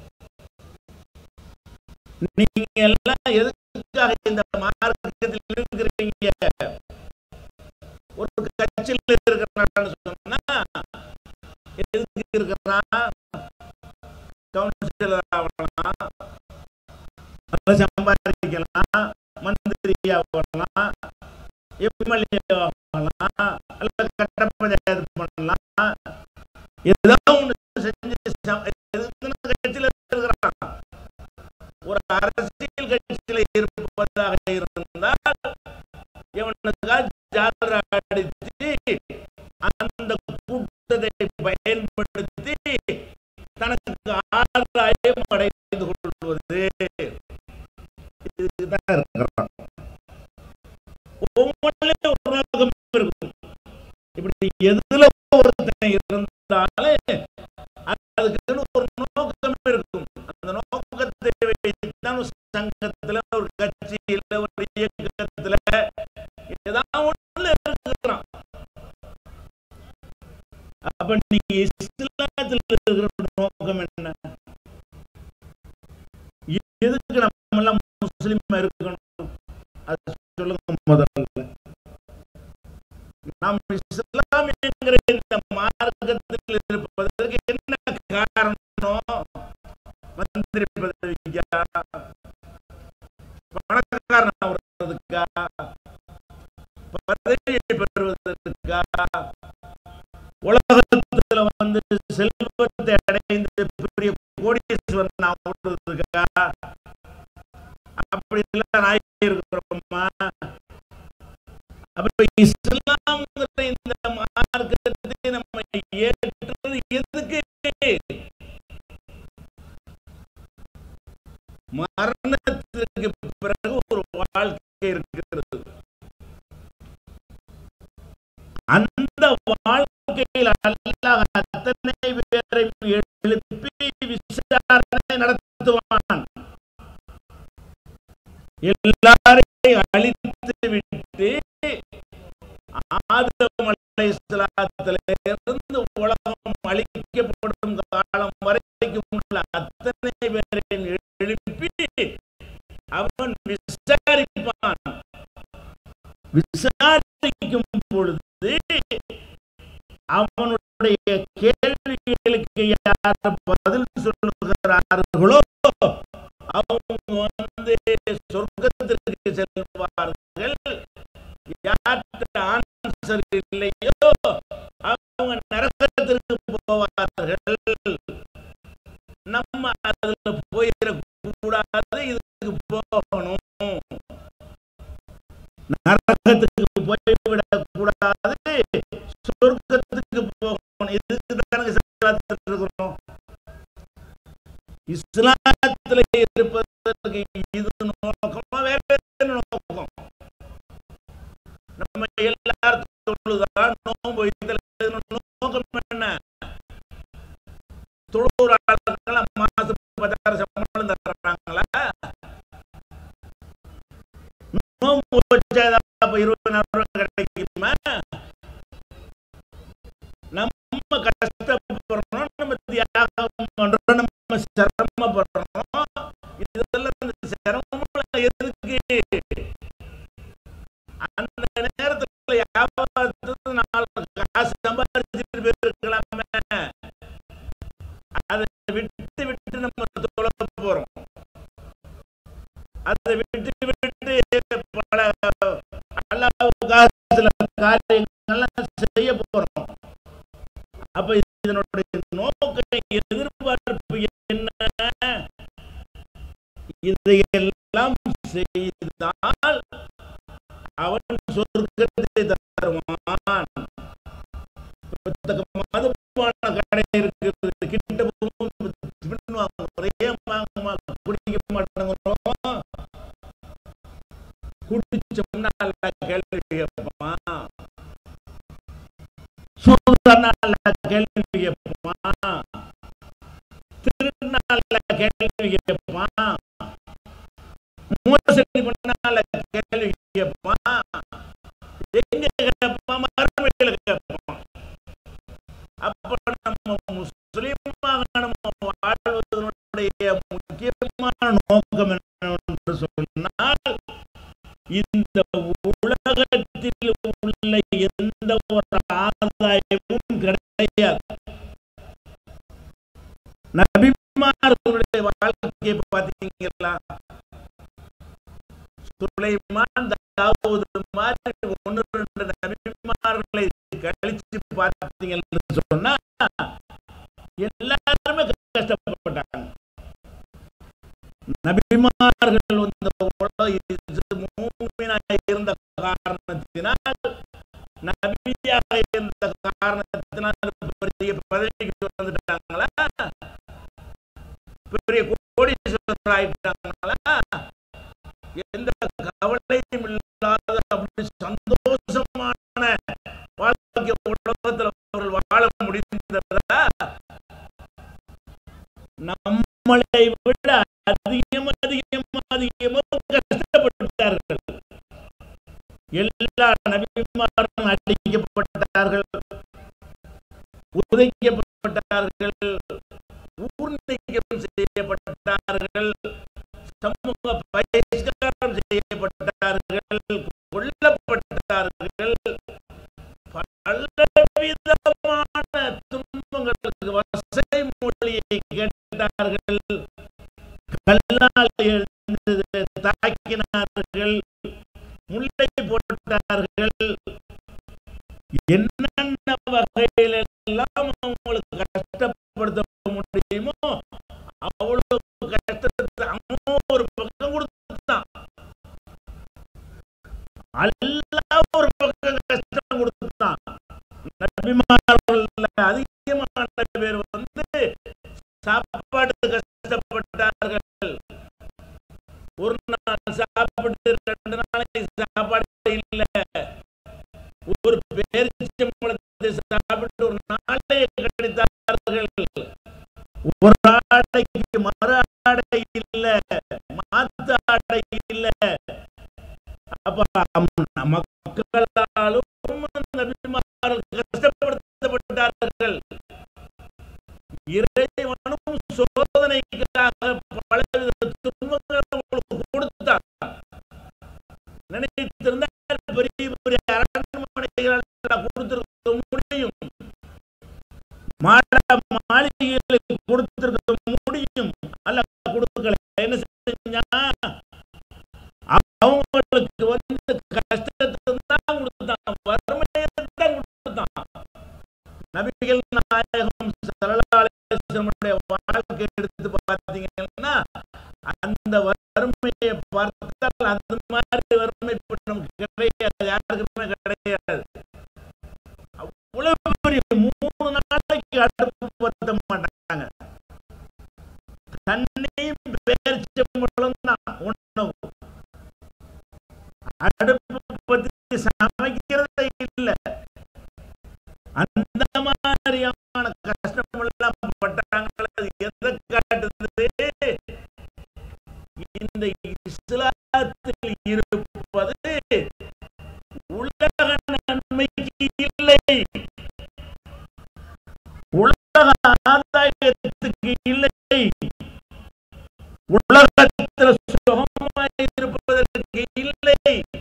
நீங்க எல்லாம் எதுக்காக இந்த மார்க்கத்தில் இருக்கிறீங்க ஒரு கட்சியில் இருக்கிறான்னு சொன்னா எதுக்கு இருக்கிறான் கவுன்சிலர் ஆகலாம் நல்லா சம்பாதிக்கலாம் மந்திரி ஆகலாம் எம்எல்ஏ ஆகலாம் அல்ல கட்ட பஞ்சாயத்து பண்ணலாம் ஏதோ ஒண்ணு செஞ்சு சம்- எதுக்குன்னு கட்சியில இருக்கிறான் ஒரு அரசியல் கட்சியில இருப்பதாக இருந்தால் இவனுக்கா ஜாலரா அடித்து அந்த கூட்டத்தை பயன்படுத்தி தனக்கு ஆதாயம் அடைந்து கொள்வது இது அதுக்கு தான் இருக்கிறோம் ஒவ்வொன்றிலும் ஒரு நோக்கம் இருக்கும் இப்படி எதுல ஒருத்தன் இருந்தாலே அதுக்கு ஒரு நோக்கம் இருக்கும் அந்த நோக்கத்தை வைத்துதான் ஒரு சங்கத்துல ஒரு கட்சியில ஒரு இயக்கத்துல ஏதாவது ஒண்ணுல இருக்கிறான் அப்ப நீங்க இஸ்லாத்துல இருக்கிற நோக்கம் என்ன எதுக்கு நம்ம எல்லாம் முஸ்லிமா இருக்கணும் அது சொல்லுங்க முதல்ல நாம் இஸ்லாம் என்கிற இந்த மார்க்கத்தில் இருப்பதற்கு என்ன காரணம் மந்திரி பதவிக்கா பணக்காரன் ஆகுறதுக்கா பதவியை பெறுவதற்கா உலகத்துல வந்து செல்வத்தை அடைந்து பெரிய கோடீஸ்வரன் ஆகுறதுக்கா அப்படி எல்லாம் நாய் இருக்கிறோமா அப்ப இஸ்லாம்ங்கிற இந்த மார்க்கத்தை நம்ம ஏற்றது எதுக்கு மரணத்திற்கு பிறகு ஒரு வாழ்க்கை இருக்கிறது அந்த வாழ்க்கையில் அல்லாஹ் அத்தனை பேரை எழுப்பி விசாரணை நடத்துவான் எல்லாரையும் அழித்து விட்டு ஆதம் அலைஹிஸ்ஸலாத்துல இருந்து உலகம் அழிக்கப்படும் காலம் வரைக்கும் உள்ள அத்தனை பேரையும் எழுப்பி அவன் விசாரிப்பான் விசாரிக்கும் பொழுது அவனுடைய கேள்விகளுக்கு யார் பதில் சொல்லுகிறார்களோ அவங்க வந்து சொர்க்கத்திற்கு செல்வார்கள் யார்கிட்ட ஆன்சர் இல்லையோ அவங்க நரகத்திற்கு போவார்கள் நம்ம அதுல போயிட கூடாது இதுக்கு போகணும் நரகத்துக்கு போய்விடக் கூடாது சொர்க்கத்துக்கு போகணும் இதுக்கு தானே இஸ்லாத்தில் இருக்கிறோம் இஸ்லாத்துல இருப்பதற்கு இது நோக்கமா வேற என்ன நோக்கம் நம்ம எல்லாரும் தொழுதான் நோன்பு வைத்தல் நோக்கம் என்ன தொழுறாங்களா மாசம் பத்தாயிரம் சம்பளம் தர்றாங்களா நோன்பு வச்சாதான் அப்ப இருபதாயிரம் ரூபாய் கிடைக்குமா நம்ம கஷ்டப்படுறோம் நம்ம தியாகம் பண்றோம் நம்ம சிரமப்படுறோம் இதெல்லாம் இந்த சிரமம் எதுக்கு அந்த நேரத்துல யாவது நாலு காசு சம்பாதிச்சுட்டு போயிருக்கலாமே அதை விட்டு விட்டு நம்ம தொலை போறோம் அதை விட்டு விட்டு பல அல்லாவுக்காக சில காரியங்கள்லாம் செய்ய போறோம் அப்ப இதனுடைய நோக்கம் எதிர்பார்ப்பு என்ன இதையெல்லாம் செய்தால் அவன் சொர்க்கத்தை தருவான் மதுபான கடை இருக்குது கிட்ட போகும் பின்வாங்க ஒரே வாங்கம்மா குடிக்க மாட்டேங்கிறோம் குடிச்சோம்னா அல்ல கேள்வி கேட்பான் சூதாடினா அல்ல கேள்வி கேட்பான் திருடினா அல்ல கேள்வி கேட்பான் மோசடி பண்ணால கேள்வி கேட்பான் எங்க கேட்பான் மறுமையில கேட்பான் அப்ப நம்ம முஸ்லீமாக நம்ம வாழ்வதனுடைய முக்கியமான நோக்கம் என்னவென்று சொன்னால் இந்த உலகத்தில் உள்ள எந்த ஒரு ஆதாயமும் கிடையாது நபிமார்களுடைய வாழ்க்கையை பார்த்தீங்களா சுலைமான் தாவூது மாதிரி ஒன்று ரெண்டு நபிமார்களை கழிச்சு பார்த்தீங்கன்னு சொன்னா எல்லாருமே கஷ்டப்பட்டாங்க நபிமார்கள் இந்த மூமினாக இருந்த காரணத்தினால் நபியாக இருந்த காரணத்தினால் பெரிய பதவிக்கு வந்துட்டாங்களா பெரிய கோடீஸ்வரர் ஆயிட்டாங்களா சந்தோஷமான வாழ்க்கை உலகத்தில் அவர்கள் வாழ முடிந்ததா நம்மளை விட அதிகம் அதிகம் அதிகமாக கஷ்டப்பட்டார்கள் எல்லா நபிமாரும் அடிக்கப்பட்டார்கள் உதைக்கப்பட்டார்கள் ஊர்நீக்கம் செய்யப்பட்டார்கள் சமூக பகிஷ்காரம் செய்யப்பட்டார்கள் கொல்லப்பட்டார்கள் பலவிதமான துன்பங்களுக்கு வசை மொழியை கேட்டார்கள் கல்லால் எழுந்து தாக்கினார்கள் முல்லை போட்டார்கள் என்னென்ன வகையில எல்லாம் அவங்களுக்கு கஷ்டப்படுத்த முடியுமோ அவ்வளவு கஷ்டத்தை அவன் ஒரு பக்கம் கொடுத்தான் அல்லாஹ் ஒரு பக்கம் கஷ்டம் கொடுத்தான் நபிமார்கள் அதிகமான பேர் வந்து சாப்பாடு கஷ்டப்பட்டார்கள் ஒரு நாள் சாப்பிட்டு ரெண்டு நாளைக்கு சாப்பாடு இல்ல ஒரு பேரிச்சம்பழத்தை சாப்பிட்டு ஒரு நாளை கடித்தார்கள் ஒரு ஆடைக்கு மறு ஆடை இல்ல மாத்து ஆடை இல்ல அப்ப அம்- மக்களாலும் நபிமார்கள் கஷ்டப்படுத்தப்பட்டார்கள் இறைவனும் சோதனைக்காக பலவித துன்பங்களை உங்களுக்கு கொடுத்தார் நினைத்திருந்தால் பெரிய பெரிய அரண்மனைகள் கொடுத்திருக்க முடியும் மாட மாளிகைகளை கொடுத்திருக்க முடியும் அல்ல கொடுக்கல என்ன செஞ்சா அவங்களுக்கு வந்து கஷ்டத்தை தான் கொடுத்தான் வறுமையை தான் கொடுத்தான் நபிகள் நாயகம் ஸல்லல்லாஹு அலைஹி வஸல்லமுடைய வாழ்க்கை எடுத்து பார்த்தீங்கன்னா அந்த வறுமையை பார்த்தால் அந்த மாதிரி வறுமை இப்ப நமக்கு கிடையாது யாருக்குமே கிடையாது அவ்வளவு பெரிய மூணு நாளைக்கு அடுப்பு பத்த மாட்டாங்க தண்ணியும் பேரிச்சம்பழம் தான் உணவு அடுப்பு பத்தி சமைக்கிறதே இல்லை அந்த மாதிரியான கஷ்டம் எல்லாம் பட்டாங்களே அது எதை காட்டுது இந்த இஸ்லாத்தில் இருப்பது உலக நன்மைக்கு இல்லை உலக ஆதாயத்துக்கு இல்லை உலகத்தில் சுகமாய் இருப்பதற்கு இல்லை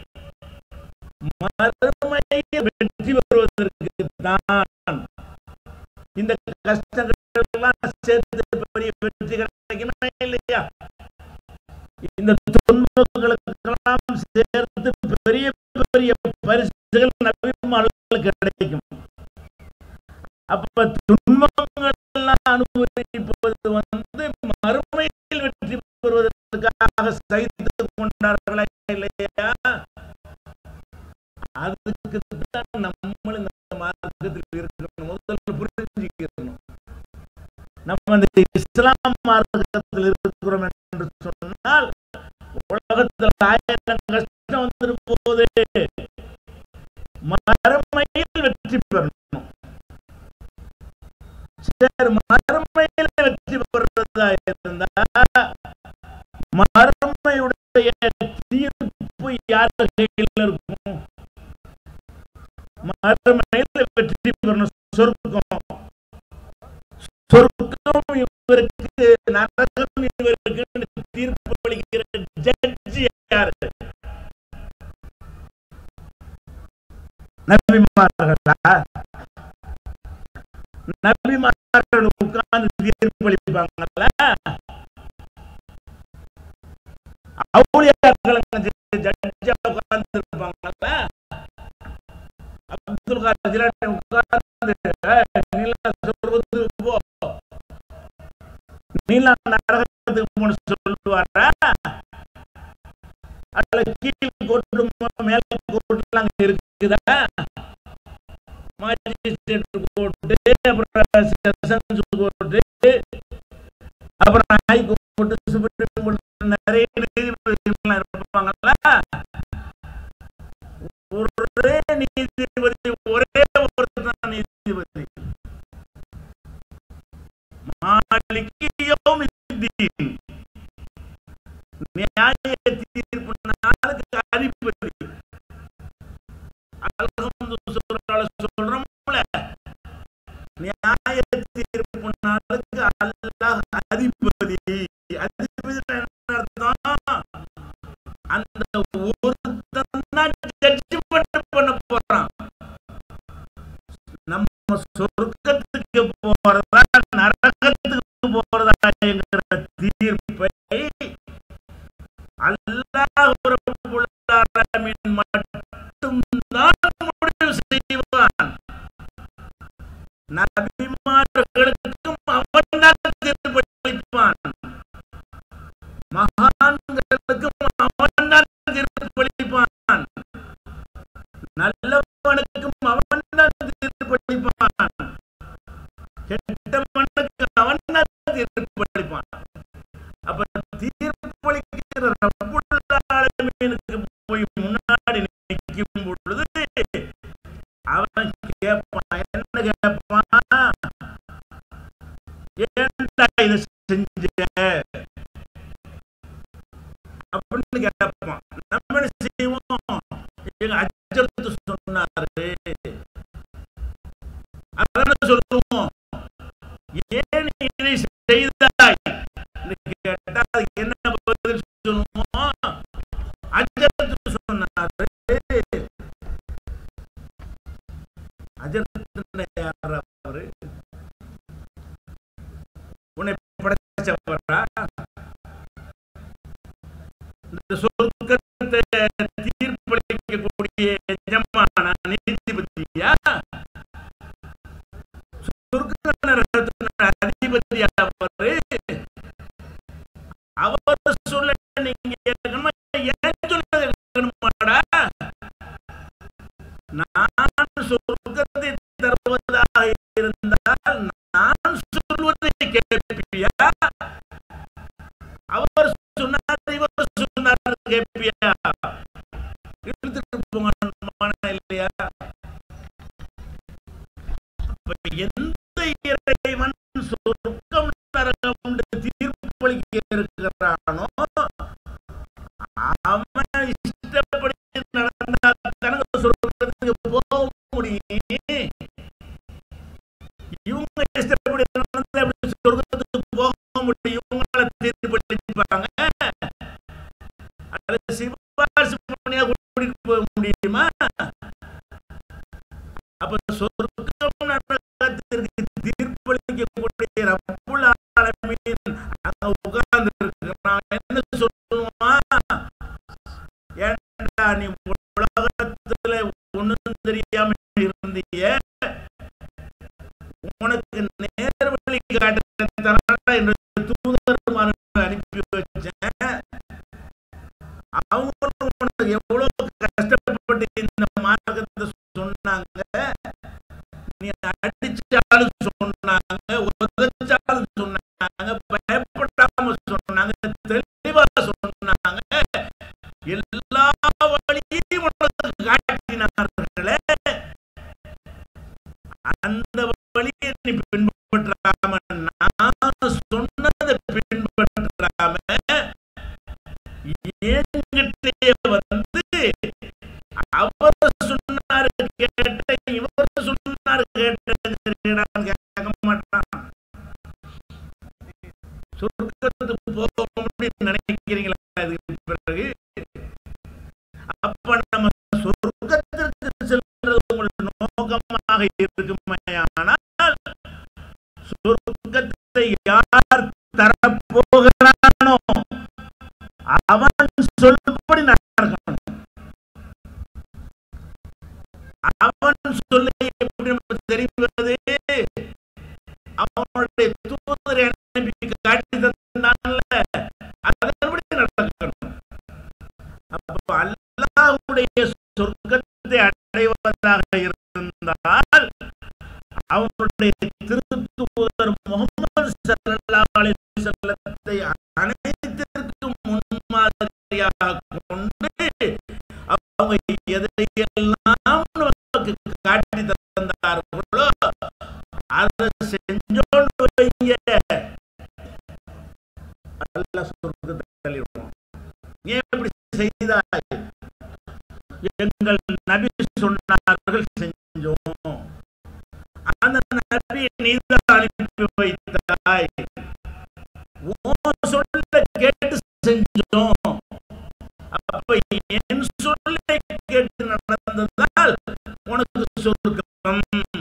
மறுமையில் வெற்றி பெறுவதற்கு தான் இந்த கஷ்டங்கள் எல்லாம் சேர்த்து பெரிய வெற்றி கிடைக்குமா இல்லையா இந்த துன்பங்களுக்கெல்லாம் சேர்த்து பெரிய பெரிய பரிசுகள் நபிமார்களுக்கு கிடைக்கும் அப்ப துன்பங்கள் எல்லாம் அனுபவிப்பது வந்து மறுமையில் வெற்றி பெறுவதற்காக சகித்து கொண்டார்களா இல்லையா அதுக்கு தான் நம்மளும் இந்த மார்க்கத்தில் இருக்கணும் முதல்ல புரிஞ்சுக்கணும் நம்ம இந்த இஸ்லாம் மார்க்கத்தில் இருக்கிறோம் என்று சொன்னால் உலகத்தில் ஆயிரம் கஷ்டம் வந்துட்டு போது மறுமையில் வெற்றி பெறணும் சரி மறுமையில் வெற்றி பெறுறதா இருந்தா மறுமையுடைய தீர்ப்பு யார் கையில் இருக்கும் மறுமையில் வெற்றி பெறணும் சொர்க்கம் சொர்க்கம் இவருக்கு நரகம் இவருக்கு தீர்ப்பு அளிக்கிற ஜட்ஜி யாரு நபிமார்களா நபிமார்கள் உட்கார்ந்து தீர்ப்பு அளிப்பாங்களா அவுளியாக்கள் ஜட்ஜா உட்கார்ந்து இருப்பாங்களா அப்துல் காதர் ஜிலானி உட்கார்ந்து நீலா சொர்க்கத்துக்கு போ நீலா நரகத்துக்கு போன்னு சொல்லுவாரா அதுல கீழ் கோட்டு மேல கோட்டுலாம் அங்க இருக்குதா மாஜிஸ்ட்ரேட் கோர்ட்டு அப்புறம் செஷன்ஸ் கோர்ட்டு அப்புறம் ஹை கோர்ட்டு சுப்ரீம் கோர்ட் நிறைய நீதிபதிகள்லாம் இருப்பாங்கல்ல ஒரு நீதிபதி ஒரே ஒருத்தன் நீதிபதி மாலிக்கு யௌமித்தீன் நியாய தீர்ப்பு நாளுக்கு அதிபதி அல்ஹம்து சூறால சொல்றோம்ல நியாய தீர்ப்பு நாளுக்கு அல்லாஹ் அதிபதி அதிபதி என்ன அர்த்தம் அந்த ஒருத்தன் தான் ஜட்ஜ்மெண்ட் பண்ண போறான் நம்ம சொர்க்கத்துக்கு போறதா நரகத்துக்கு போறதா என்கிற தீர்ப்பை அல்லாஹ் ரப்பல் ஆலமீன் மட்டும்தான் முடிவு செய்வான் நபிமார்களுக்கும் அவன்தான் தீர்ப்பளிப்பான் மகான்களுக்கும் அவன்தான் தீர்ப்பளிப்பான் நல்லவனுக்கும் அவன்தான் தீர்ப்பளிப்பான் கெட்டவனுக்கு அவன்தான் தீர்ப்பளிப்பான் அப்ப தீர்ப்பளிக்கிற ரப்புல் ஆலமீனுக்கு போய் முன்னாடி நிற்கும் பொழுது அவன் கேட்பான் என்ன கேட்பான் ஏன்டா இதை செஞ்ச அப்படின்னு கேட்பான் நம்ம என்ன செய்வோம் எங்க அஜர்த்து சொன்னாரு அதான் சொல்லுவோம் ஏன் இதை செய்தாய் என்று கேட்டா அதுக்கு என்ன பதில் சொல்லுவோம் அஜர்த்து சொன்னாரு அஜர்த்து யார் அவரு உன்னை படைச்சவரா இந்த சொர்க்கத்தை தீர்ப்பளிக்கக்கூடிய எஜமான நீதிபதியா சொர்க்க நரகத்தின் அதிபதியா அவரு அவர் சொல்ல நீங்க கேட்கணுமா ஏன் சொன்னது கேட்கணுமாடா நான் சொர்க்கத்தை தருவதாக இருந்தால் நான் சொல்வதை கேட்பியா அவர் சொன்னார் இவர் சொன்னார் கேட்பியா இழுத்துட்டு போங்க மனம் இல்லையா அப்ப எந்த இறைவன் சொர்க்கம் நரகம் என்று தீர்ப்பளிக்க இருக்கிறானோ அவன் இஷ்டப்படி நடந்தா தனக்கு சொர்க்கத்துக்கு போக முடியும் இவங்க இஷ்டப்படி நடந்தா எப்படி சொர்க்கத்துக்கு போக முடியும் இவங்கள தீர்ப்பளிப்பாங்க அது சிபாரிசு பண்ணியா கூட்டிட்டு போக முடியுமா அப்ப சொர்க்கம் நரகத்திற்கு தீர்ப்பளிக்கக்கூடிய ரப்புல் ஆலமீன் அங்க உட்கார்ந்து இருக்கிறான் என்ன சொல்லுமா ஏன்டா நீ உலகத்துல ஒண்ணும் தெரியாம இருந்தீய உனக்கு நேர்வழி காட்டுறதுனால என்னுடைய தூதர்மார்களை அனுப்பி வச்சேன் அவங்களும் உனக்கு எவ்வளவு கஷ்டப்பட்டு இந்த மார்க்கத்தை சொன்னாங்க நீ அடிச்சாலும் சொன்னாங்க உதச்சாலும் சொன்னாங்க பயப்படாம சொன்னாங்க தெளிவா சொன்னாங்க எல்லா வழியையும் உனக்கு காட்டினார்களே அந்த வழியை நீ பின்பற்றாம நான் சொன்னதை பின்பற்றாம என்கிட்டே வந்து அவர் சொன்னாரு கேட்ட இவர் சொன்னாரு கேட்டான்னு கேட்க மாட்டான் சொர்க்கத்துக்கு போக முடியும் நினைக்கிறீங்களா இதுக்கு பிறகு அப்ப நம்ம சொர்க்கத்திற்கு செல்றது உங்கள் நோக்கமாக இருக்குமையானால் சொர்க்கத்தை யார் தரப்போகிறானோ அவன் சொல்படி நடக்கணும் அவன் சொல்ல எப்படி நமக்கு தெரிவது அவனுடைய தூதரை அனுப்பி காட்டி தந்தான்ல அதன்படி நடக்கணும் அப்ப அல்லாஹ்வுடைய சொர்க்கத்தை அடைவதாக இருந்தால் அவனுடைய திருத்தூதர் முகமது ஸல்லல்லாஹு அலைஹி வஸல்லத்தை அனைத்திற்கும் முன்மாதிரியாக கொண்டு அவங்க எதையெல்லாம் காட்டி தந்தார்களோ அதை செஞ்சோன்னு வைங்க அல்ல சொர்க்கத்தை தள்ளிடுவோம் ஏன் இப்படி செய்தாய் எங்கள் நபி சொன்னார்கள் செஞ்சோம் அந்த நபியை நீதான் அனுப்பி வைத்தாய் உன் சொல்ல கேட்டு செஞ்சோம் அப்ப என் சொல்லை கேட்டு நடந்ததால் உனக்கு சொர்க்கம்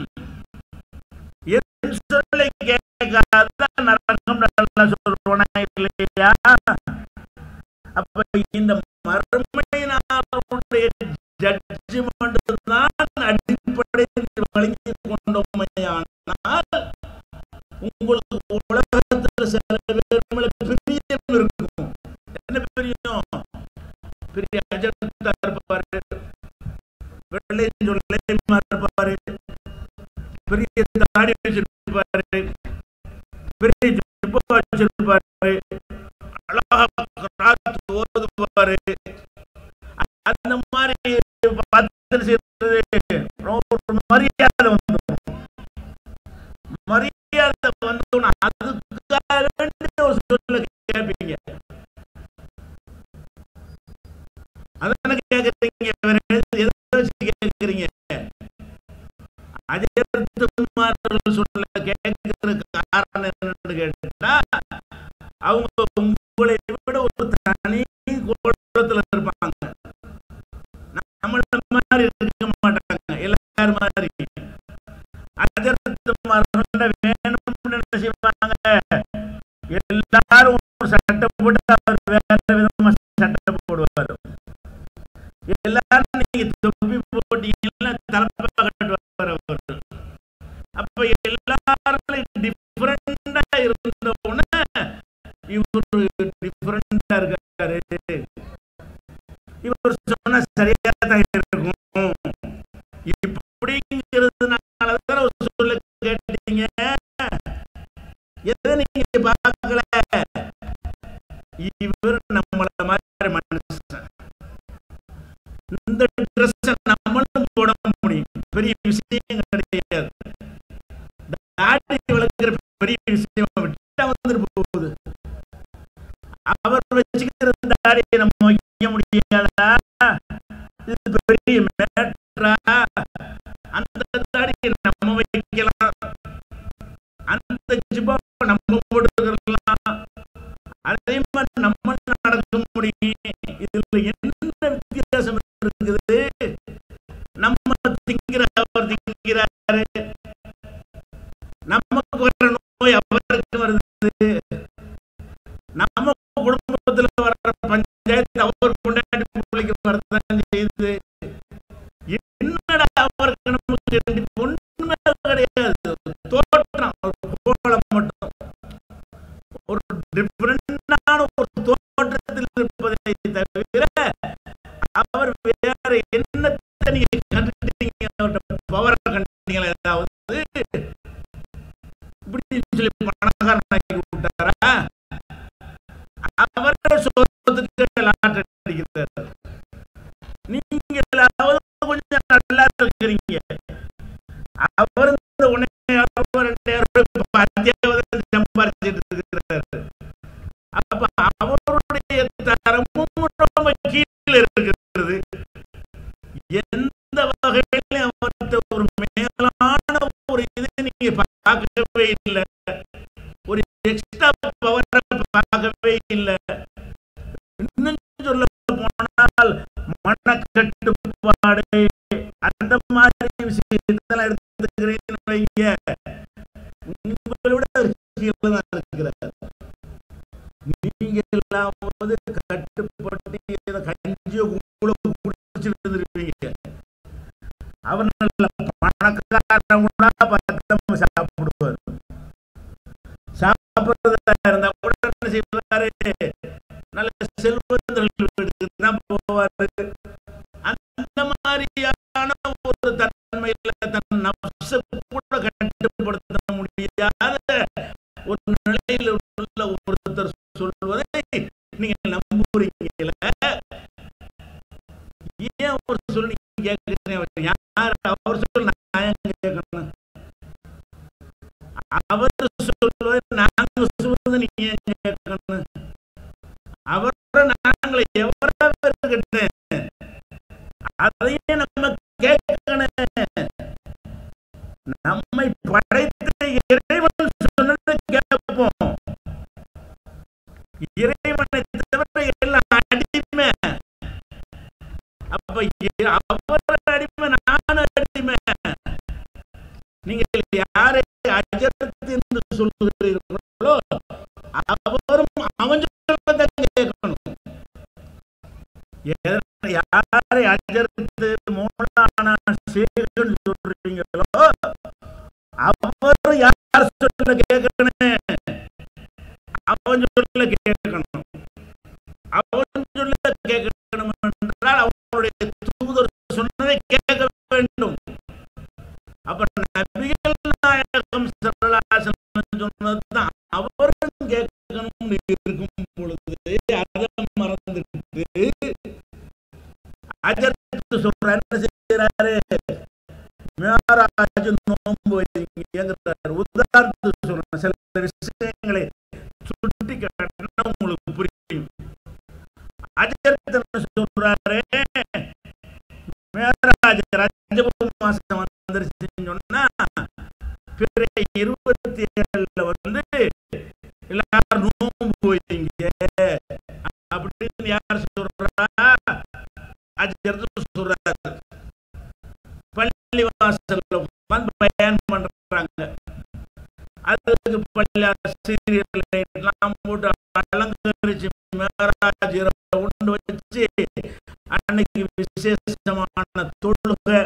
என் சொல்லை கேட்காத நரகம் நல்லா சொல்லுவனா இல்லையா அப்ப இந்த மறுமை நாளுடைய ஜட்ஜ்மெண்ட் தான் அடிப்படையில் வழங்கி கொண்டோமையானால் உங்களுக்கு உலகத்தில் சில பேர் மேல பிரியம் இருக்கும் என்ன பிரியம் பெரிய அஜந்தா இருப்பாரு வெள்ளை சொல்லைமா இருப்பாரு பெரிய தாடி வச்சிருப்பாரு பெரிய ஜிப்பா வச்சிருப்பாரு அழகா ராத்து ஓதுவாரு அந்த மாதிரி பார்த்து செய்யறது ஒரு மரியாதை வந்துடும் மரியாதை வந்தோம்னா அதுக்காக வேண்டி ஒரு சொல்ல கேட்பீங்க அதான கேக்குறீங்க வேற எதை வச்சு கேக்குறீங்க அஜயத்துமார்கள் சொல்ல கேட்கறதுக்கு காரணம் என்னன்னு கேட்டா அவங்க உங்களை விட ஒரு தனி கோலத்துல இருப்பாங்க நம்மள மாதிரி இருக்க மாட்டாங்க எல்லாரும் மாதிரி அஜயத்துமார்கள் வேணும்னு என்ன செய்வாங்க எல்லாரும் ஒரு சட்டை போட்டு அவர் வேற விதமா சட்டை போடுவார் எல்லாரும் நீங்க தொப்பி போட்டீங்கன்னா தலப்பா கட்டுவார் அவர் அப்ப எல்லாரும் டிஃபரெண்டா இருந்த உடனே இவர் டிஃபரெண்டா இருக்காரு இவர் சொன்னா சரியா தான் இருக்கும் இப்படிங்கிறதுனால ஒரு சொல்ல கேட்டீங்க எதை நீங்க பார்க்கல இவர் நம்மள மாதிரி மனுஷன் இந்த ட்ரெஸ் நம்மளும் போட முடியும் பெரிய விஷயம் கிடையாது தாடி வளர்க்கிற பெரிய விஷயம் விட்டா வந்துட்டு போகுது அவர் வச்சுக்கிற தாடியை நம்ம வைக்க முடியாதா இது பெரிய மேட்ரா அந்த தாடியை நம்ம வைக்கலாம் அந்த ஜிப்பாவை நம்ம போட்டுக்கலாம் அதே மாதிரி நம்ம நடக்க முடியும் இதுல என்ன வித்தியாசம் இருக்குது நம்ம திங்கிற அவர் திங்கிறாரு நமக்கு வர நோய் அவருக்கு வருது நம்ம குடும்பத்துல வர்ற பஞ்சாயத்து அவர் கொண்டாடி பிள்ளைக்கு வரதான் செய்யுது என்னடா அவருக்கு நமக்கு ரெண்டு ஒண்ணுமே கிடையாது தோற்றம் ஒரு கோலம் மட்டும் ஒரு டிஃபரெண்டான ஒரு தோற்றத்தில் இருப்பதை தவிர அவர் வேற என்னத்தை நீங்க கண்டுட்டீங்க அவரோட பவரை கண்டீங்களா ஏதாவது இப்படி சொல்லி பணக்காரனாக்கி விட்டாரா அவரே சொத்துக்கு லாட்டரி அடிக்கிறார் நீங்க எல்லாவது கொஞ்சம் நல்லா இருக்கிறீங்க அவர் இந்த ஒன்னே ரெண்டாயிரம் ரூபாய் அத்தியாவதை சம்பாதிச்சிட்டு இருக்கிறாரு அப்ப அவருடைய தரமும் ரொம்ப கீழே இருக்கிறது எந்த வகையிலும் அவர்கிட்ட ஒரு மேலான ஒரு இது நீங்க பார்க்கவே இல்லை ஒரு எக்ஸ்ட்ரா பவரை பார்க்கவே இல்லை இன்னும் சொல்ல போனால் மனக்கட்டுப்பாடு அந்த மாதிரி விஷயத்தெல்லாம் எடுத்துக்கிறேன்னு வைங்க உங்களை விட அவர் கீழே தான் இருக்கிறார் நீங்க எல்லாம் வந்து கட்டுப்பட்டு ஏதோ கஞ்சியோ கூட குடிச்சிட்டு இருந்திருப்பீங்க அவர் நல்ல பணக்காரன் கூட பத்தம் சாப்பிடுவார் சாப்பிடுறதா இருந்தா கூட என்ன செய்வாரு நல்ல செல்வந்தர்கள் வீட்டுக்கு தான் போவாரு அந்த மாதிரியான ஒரு தன்மையில தன் நப்ச கூட கட்டுப்படுத்த முடியாத ஒரு நிலையில் உள்ள ஒருத்தர் சொல்வதை நீங்க நம்புறீங்கள ஏன் அவர் சொல்லி கேட்கிறேன் யார் அவர் சொல்ல ஏன் கேட்கணும் அவரை நாங்களை எவ்வளவு இருக்கட்டும் அதையே நம்ம கேட்கணும் நம்மை படைத்த இறைவன் சொன்னதை கேட்போம் இறைவனை தவிர எல்லாம் அடிமை அப்ப இ- அவர் அடிமை நானும் அடிமை நீங்கள் யாரை அஜரத் என்று சொல்லுகிறீர்களோ அவரும் அவன் சொல்வதை கேட்கணும் எதனை- யாரை அஜரத்து மூலான சேகன் சொல்றீங்களோ அவர் யார் சொல்ல கேட்கணும் அவன் சொல்ல கேட்கணும் அவன் சொல்ல கேட்கணும் என்றால் அவனுடைய தூதர் சொன்னதை கேட்க வேண்டும் அப்ப நபிகள் நாயகம் ஸல்லல்லாஹு அலைஹி வஸல்லம் சொன்னதுதான் அவரும் கேட்கணும்னு இருக்கும் பொழுது அதை மறந்துட்டு அஜர்த்து சொல்ற என்ன செய்யறாரு மேராஜ் நோன்பு வைங்கிறார் உதாரணத்துக்கு சொல்றேன் சில விஷயங்களை சுட்டி காட்டினா உங்களுக்கு புரியும் அஜர்த்து என்ன சொல்றாரு மேராஜ் ரஜப மாசம் வந்துருச்சுன்னு சொன்னா பிற இருபத்தி ஏழுல வந்து எல்லாரும் நோன்பு வைங்க அப்படின்னு யார் சொல்றா அஜர்த்து சொல்றாரு பள்ளி வாசல்ல உட்கார்ந்து பயன் பண்றாங்க அதுக்கு பள்ளி சீரியல் எல்லாம் போட்டு அலங்கரிச்சு மேராஜ் உண்டு வச்சு அன்னைக்கு விசேஷமான தொழுகை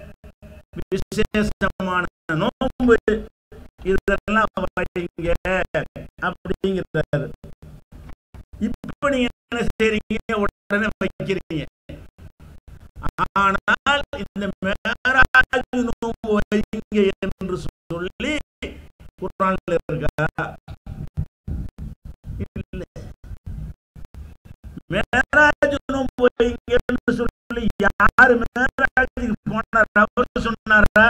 விசேஷமான நோன்பு இதெல்லாம் வைங்க அப்படிங்கிறாரு இப்ப நீங்க என்ன செய்றீங்க உடனே வைக்கிறீங்க ஆனால் இந்த மேராஜ் நோன்பு வைங்க என்று சொல்லி குரான்ல இருக்கா இல்ல மேராஜ் நோன்பு வைங்கன்னு சொல்லி யாரு மேராஜுக்கு போனார் அவர் சொன்னாரா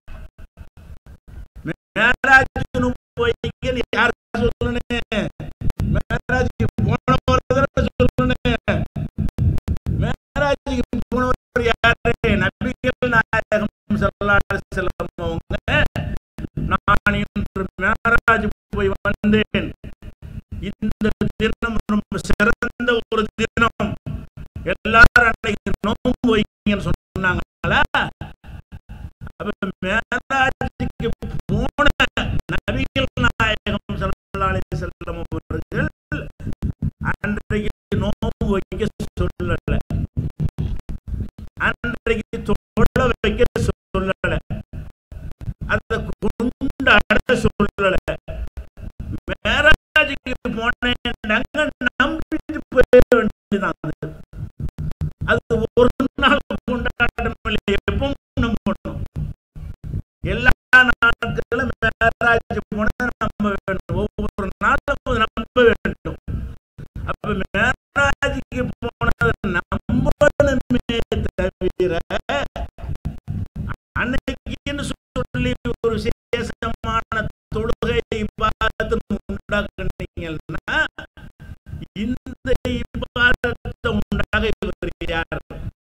மேராஜ் நோன்பு வைங்கன்னு யார் சொல்லணும் மேராஜுக்கு போனவர் தானே சொல்லணும் மேராஜுக்கு போனவர் யாரு நபிகள் நாயகம் ஸல்லல்லாஹு அலைஹி வஸல்லம் அவங்க நான் இன்று மேராஜ் போய் வந்தேன் இந்த தினம் ரொம்ப சிறந்த ஒரு தினம் எல்லாரும் அன்னைக்கு நோன்பு வைக்கீங்கன்னு சொன்னாங்களா அப்ப மேராஜுக்கு போன நபிகள் நாயகம் ஸல்லல்லாஹு அலைஹி வஸல்லம் அவர்கள் அன்றைக்கு நோன்பு வைக்க சொல்லல அன்றைக்கு தொழ வைக்க சொல்லல அத கொண்டாட சொல்லல மேராஜுக்கு போனேன் நாங்க நம்பிட்டு போயிட வேண்டியதான் அது. அது ஒரு நாள் கொண்டாட்டம் இல்லை எப்பவும் நம்பணும் எல்லா நாட்களும் மேராஜ் போன நம்ப வேண்டும் ஒவ்வொரு நாளும் நம்ப வேண்டும் அப்ப மேராஜுக்கு போனது நம்பணுமே தவிர அன்னைக்குன்னு சொல்லி ஒரு விசேஷமான தொழுகை இபாதத்து உண்டாக்குனீங்கன்னா இந்த இபாதத்தை உண்டாக இவர் யார்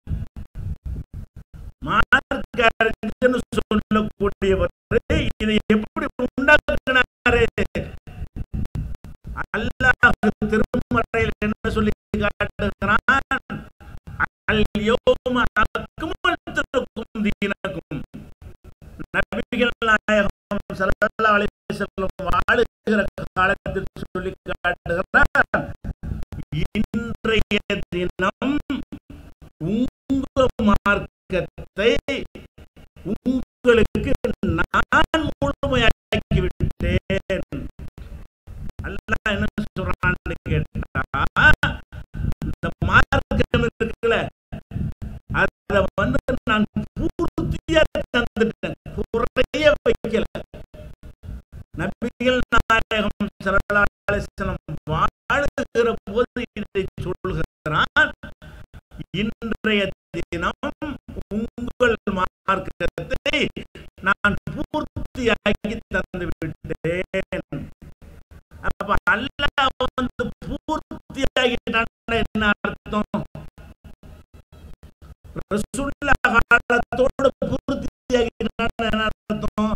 மார்க்க அறிஞர்னு சொல்லக்கூடியவர் இதை எப்படி உண்டாக்குனாரு அல்லாஹ் திருமறையில் என்ன சொல்லி காட்டுகிறான் அல் யௌம அக்மல்து லக்கும் தீனக்கும் நபிகள் நாயகம் ஸல்லல்லாஹு அலைஹி வஸல்லம் வாழுகிற காலத்தில் சொல்லி காட்டுகிறார் இன்றைய தினம் உங்க மார்க்கத்தை உங்களுக்கு நான் முழுமையாக்கி விட்டேன் அல்லாஹ் என்ன சொல்றான்னு கேட்டா இந்த மார்க்கம் இருக்குல்ல அத வந்து நான் பூர்த்தியா தந்துட்டேன் குறைய வைக்கல நபிகள் நாயகம் ஸல்லல்லாஹு அலைஹி வஸல்லம் வாழுகிற போது இதை சொல்கிறான் இன்றைய தினம் உங்கள் மார்க்கத்தை நான் பூர்த்தியாக்கி தந்து விட்டேன் அப்ப அல்லாஹ் வந்து பூர்த்தியாகிட்டான் என்ன அர்த்தம் ரசூலுல்லாஹ் காலத்தோட பூர்த்தியாகிட்டான் என்ன அர்த்தம்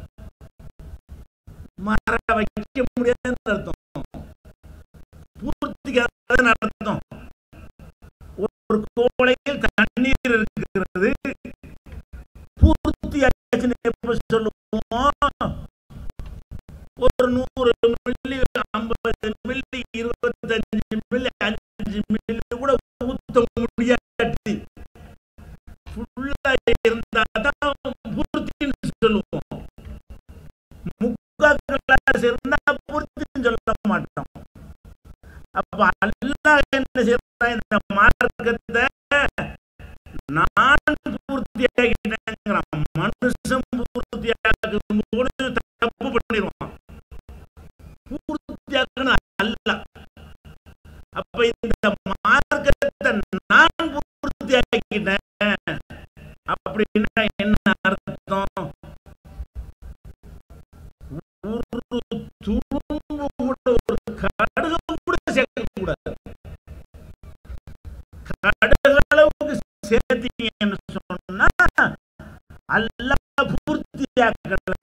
மர வைக்க முடியாதுன்னு அர்த்தம் பூர்த்திக்காதன்னு அர்த்தம் ஒரு கோலையில் தண்ணீர் இருக்கிறது பூர்த்தியாச்சுன்னு எப்ப சொல்லுவோம் ஒரு நூறு மில்லி ஐம்பது மில்லி இருபத்தஞ்சு மில்லி அஞ்சு மில்லி கூட ஊத்த முடியாது ஃபுல்லா இருந்தா தான் பூர்த்தின்னு சொல்லுவோம் முக்கா கிளாஸ் இருந்தா பூர்த்தின்னு சொல்ல மாட்டோம் அப்ப அல்லாஹ் என்ன செய்யறான் இந்த மார்க்கத்தை நான் பூர்த்தியாகிட்டேங்கிறான் மனுஷன் பூர்த்தியாகும் போது தப்பு பண்ணிடுவான் பூர்த்தியாக்கணும் அல்ல அப்ப இந்த மார்க்கத்தை நான் பூர்த்தியாக்கிட்டேன் அப்படின்னா என்ன அர்த்தம் ஒரு துரும்பு கூட ஒரு கடுகு கூட சேர்க்க கூடாது கடுகு அளவுக்கு சேர்த்தீங்கன்னு சொன்னா அல்லாஹ் பூர்த்தியாக்கல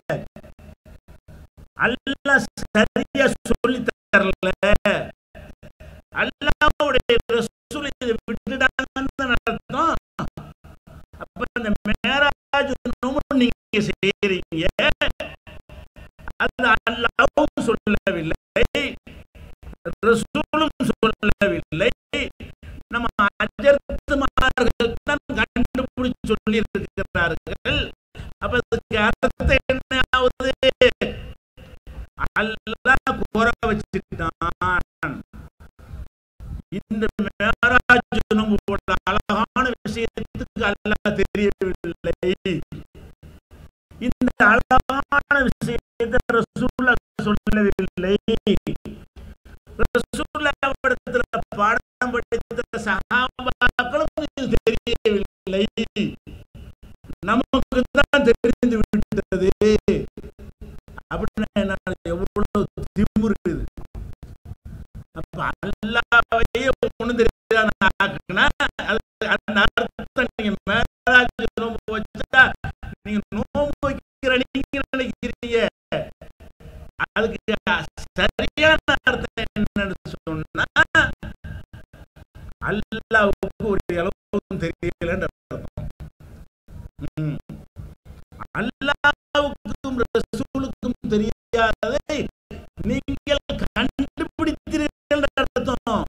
அல்லாஹ் சரியா சொல்லி தரல அல்லாஹ்வுடைய ரசூல் இதை விட்டுட்டாங்கன்னு அர்த்தம் அப்ப அந்த மேராஜ் நோம்பு நீங்க செய்யறீங்க அது அல்லாவும் சொல்லவில்லை ரசூலும் சொல்லவில்லை நம்ம அஜர்த்துமார்கள் தான் கண்டுபிடிச்சு சொல்லி இருக்கிறார்கள் அப்ப அதுக்கு அர்த்தம் என்ன ஆகுது அல்லாஹ் குறை வச்சுட்டான் இந்த மேராஜ் நோம்போட அழகான விஷயத்துக்கு அல்லாஹ் தெரியவில்லை இந்த அழகான விஷயத்தை ரசூல்லா சொல்லவில்லை ரசூல்லாவிடத்துல பாடம் படித்த சகாபாக்களும் இது தெரியவில்லை நமக்கு தான் தெரிந்து விட்டது அப்படின்னா என்ன எவ்வளவு திமிரு இது அப்ப அல்லாவையே ஒண்ணும் தெரியாத ஆக்குனா அது அந்த அர்த்தம் நீங்க மேலாஜ் நோம்பு வச்சா நீங்க நோம்பு வைக்கிற நீங்க நினைக்கிறீங்க அதுக்கு சரியான அர்த்தம் என்னன்னு சொன்னா அல்லாவுக்கு ஒரு அளவுக்கும் தெரியலன்ற அர்த்தம் ம். அல்லாவுக்கும் ரசூலுக்கும் தெரியாததை நீங்கள் கண்டுபிடித்தீர்கள் அர்த்தம்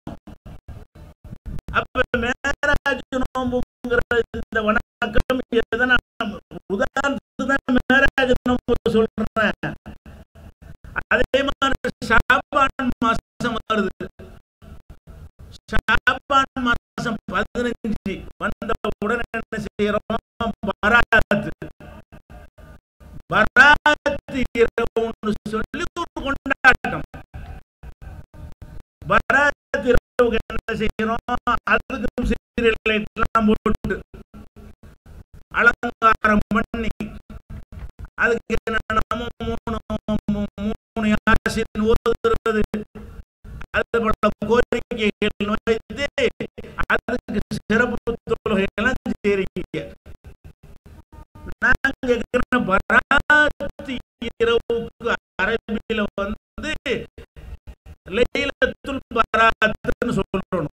அப்ப மேராஜ் நோம்புங்கிற இந்த வணக்கம் எதனா உதாரணத்துக்கு தான் மேராஜ் நோம்பு சொல்றேன் அதே மாதிரி ஷாபான் மாசம் வருது ஷாபான் மாசம் பதினஞ்சு வந்த உடனே என்ன செய்யறோம் பராத்து பராத்து இரவுன்னு சொல்லி ஒரு கொண்டாட்டம் பராத் இரவுக்கு என்ன செய்யறோம் அதுக்கும் சீரியல் லைட்லாம் போட்டு அலங்காரம் பண்ணி அதுக்கு என்னென்னமோ மூணு மூ- மூணு யாசின் ஓதுறது அது போல கோரிக்கைகள் வைத்து அதுக்கு சிறப்பு தொழுகையெல்லாம் செய்றீங்க நாங்க கேட்கிற பராத் இரவுக்கு அரபியில வந்து லைலத்துல் பராத்துன்னு சொல்லணும்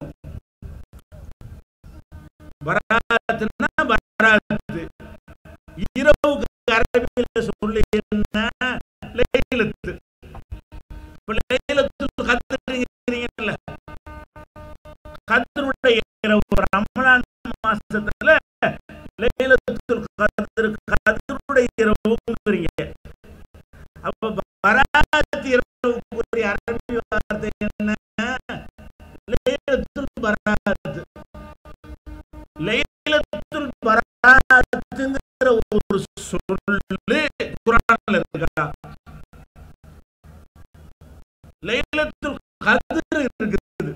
பராத்துன்னா பராத்து இரவுக்கு அரபியில சொல்லி என்ன லைலத்து இப்ப லைலத்துல் கத்ருங்கிறீங்கல்ல கத்ருடைய இரவு ரமலான் மாசத்துல லைலத்துல் கத்ரு கத்ருடைய இரவுங்கிறீங்க அப்ப பராத் இரவுக்குரிய அரபி வார்த்தை என்ன லைலத்துல் பராத் லைலத்துல் பராத்துங்கிற ஒரு சொல்லு குரான்ல இருக்கா லைலத்துல் கத்ர் இருக்குது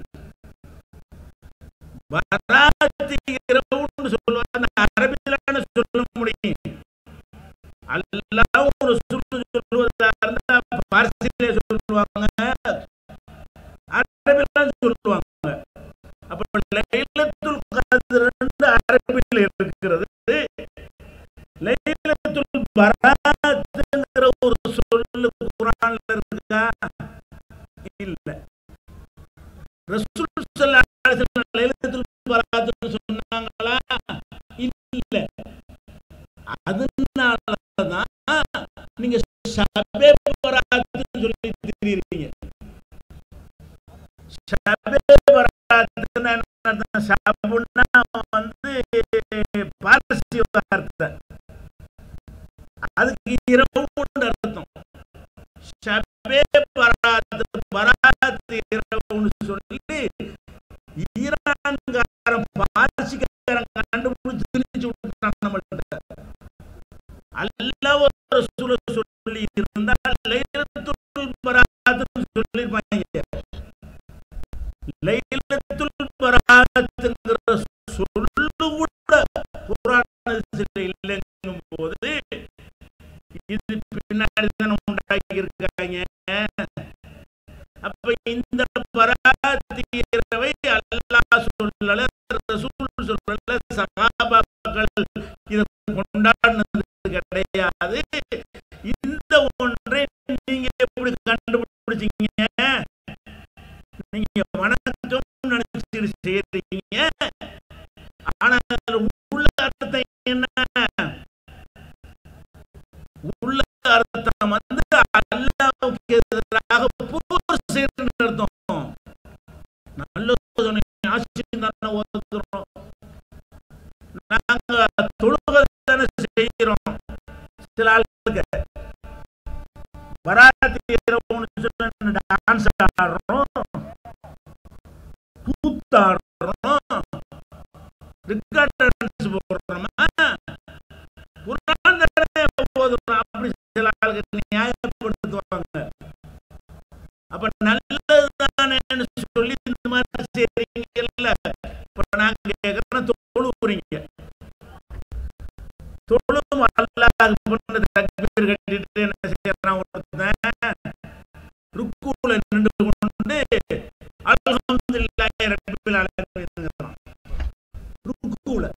பராத் இரவுன்னு சொல்லுவாங்க அரபியிலான சொல்ல முடியும் அல்லாஹ் ஒரு சொல்லு சொல்லுவதா இருந்தா பார்சியிலே சொல்லுவாங்க லைலத்துல் கத்ர் என்று அரபில் இருக்கிறது லைலத்துல் பராத்துங்கிற ஒரு சொல்லு குரான்ல இருக்கா இல்ல ரசூல் ஸல்லல்லாஹு அலைஹி வஸல்லம் லைலத்துல் பராத்துன்னு சொன்னாங்களா இல்ல அதனாலதான் நீங்க ஷபே பராத்துன்னு சொல்லி திரியுறீங்க ஷபே பராத்துன்னா என்ன அர்த்தம்? ஷபுன்னா வந்து பாரசீக வார்த்தை அதுக்கு இரவுன்னு அர்த்தம் ஷபே பராத் பராத் இரவுன்னு சொல்லி ஈரான்காரன் பாரசீகாரன் கண்டுபிடிச்சு திணிச்சு விட்டான் நம்மள்ட்ட அல்லாஹ் ஒரு ரசூல சொல்லி இருந்தால் லைலத்துல் பராத்னு சொல்லிருப்பாங்க லைலத்துல் பராத்ங்கிற சொல்லு கூட குர்ஆனில் இல்லைங்கும் போது இது பின்னாடி தானே உண்டாக்கி இருக்காங்க அப்ப இந்த பராத்தி இரவை அல்லாஹ் சொல்லல ரசூல் சொல்லல சஹாபாக்கள் இத கொண்டாடினது கிடையாது இந்த ஒன்றை நீங்க எப்படி கண்டுபிடிச்சீங்க நீங்க வணக்கம் நினைச்சிட்டு செய்யறீங்க ஆனா அதுல உள்ள அர்த்தம் என்ன உள்ள அர்த்தம் வந்து அல்லாவுக்கு எதிராக போர் செய்யறது அர்த்தம் நல்ல ஆசிரியம் தானே ஓதுறோம் நாங்க தொழுகை தானே செய்யறோம் சில ஆளுக்கு வராத்தி இரவுன்னு சொல்லி டான்ஸ் ஆடுறோம் கூத்தாடுறோம் ரிக்கார்ட் டான்ஸ் போடுறோமா குரான் தானே ஓதுறோம் அப்படி சில ஆளுக்கு நியாயப்படுத்துவாங்க அப்ப நல்லதுதானேன்னு சொல்லி இந்த மாதிரி செய்றீங்கல்ல இப்ப நாங்க கேட்கறோம் தொழுவுறீங்க தொழும் அல்லாஹ் பண்ண தக்பீர் கட்டிட்டு என்ன செய்யறான் ஒருத்தன் ருக்குல நின்று கொண்டு அல்ஹம்துலில்லாஹி ரப்பில் ஆலமீன்ங்கறான் ருக்குல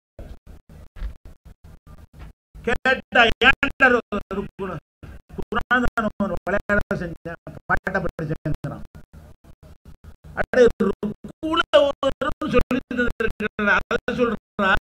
கேட்டா ஏன்டா ருக்குல குர்ஆன் தான் ஒரு விளையாட செஞ்சேன் பாட்ட படிச்சேங்கிறான் அடே ருக்குல ஒரு சொல்லி தந்திருக்கிறார் அதை சொல்றா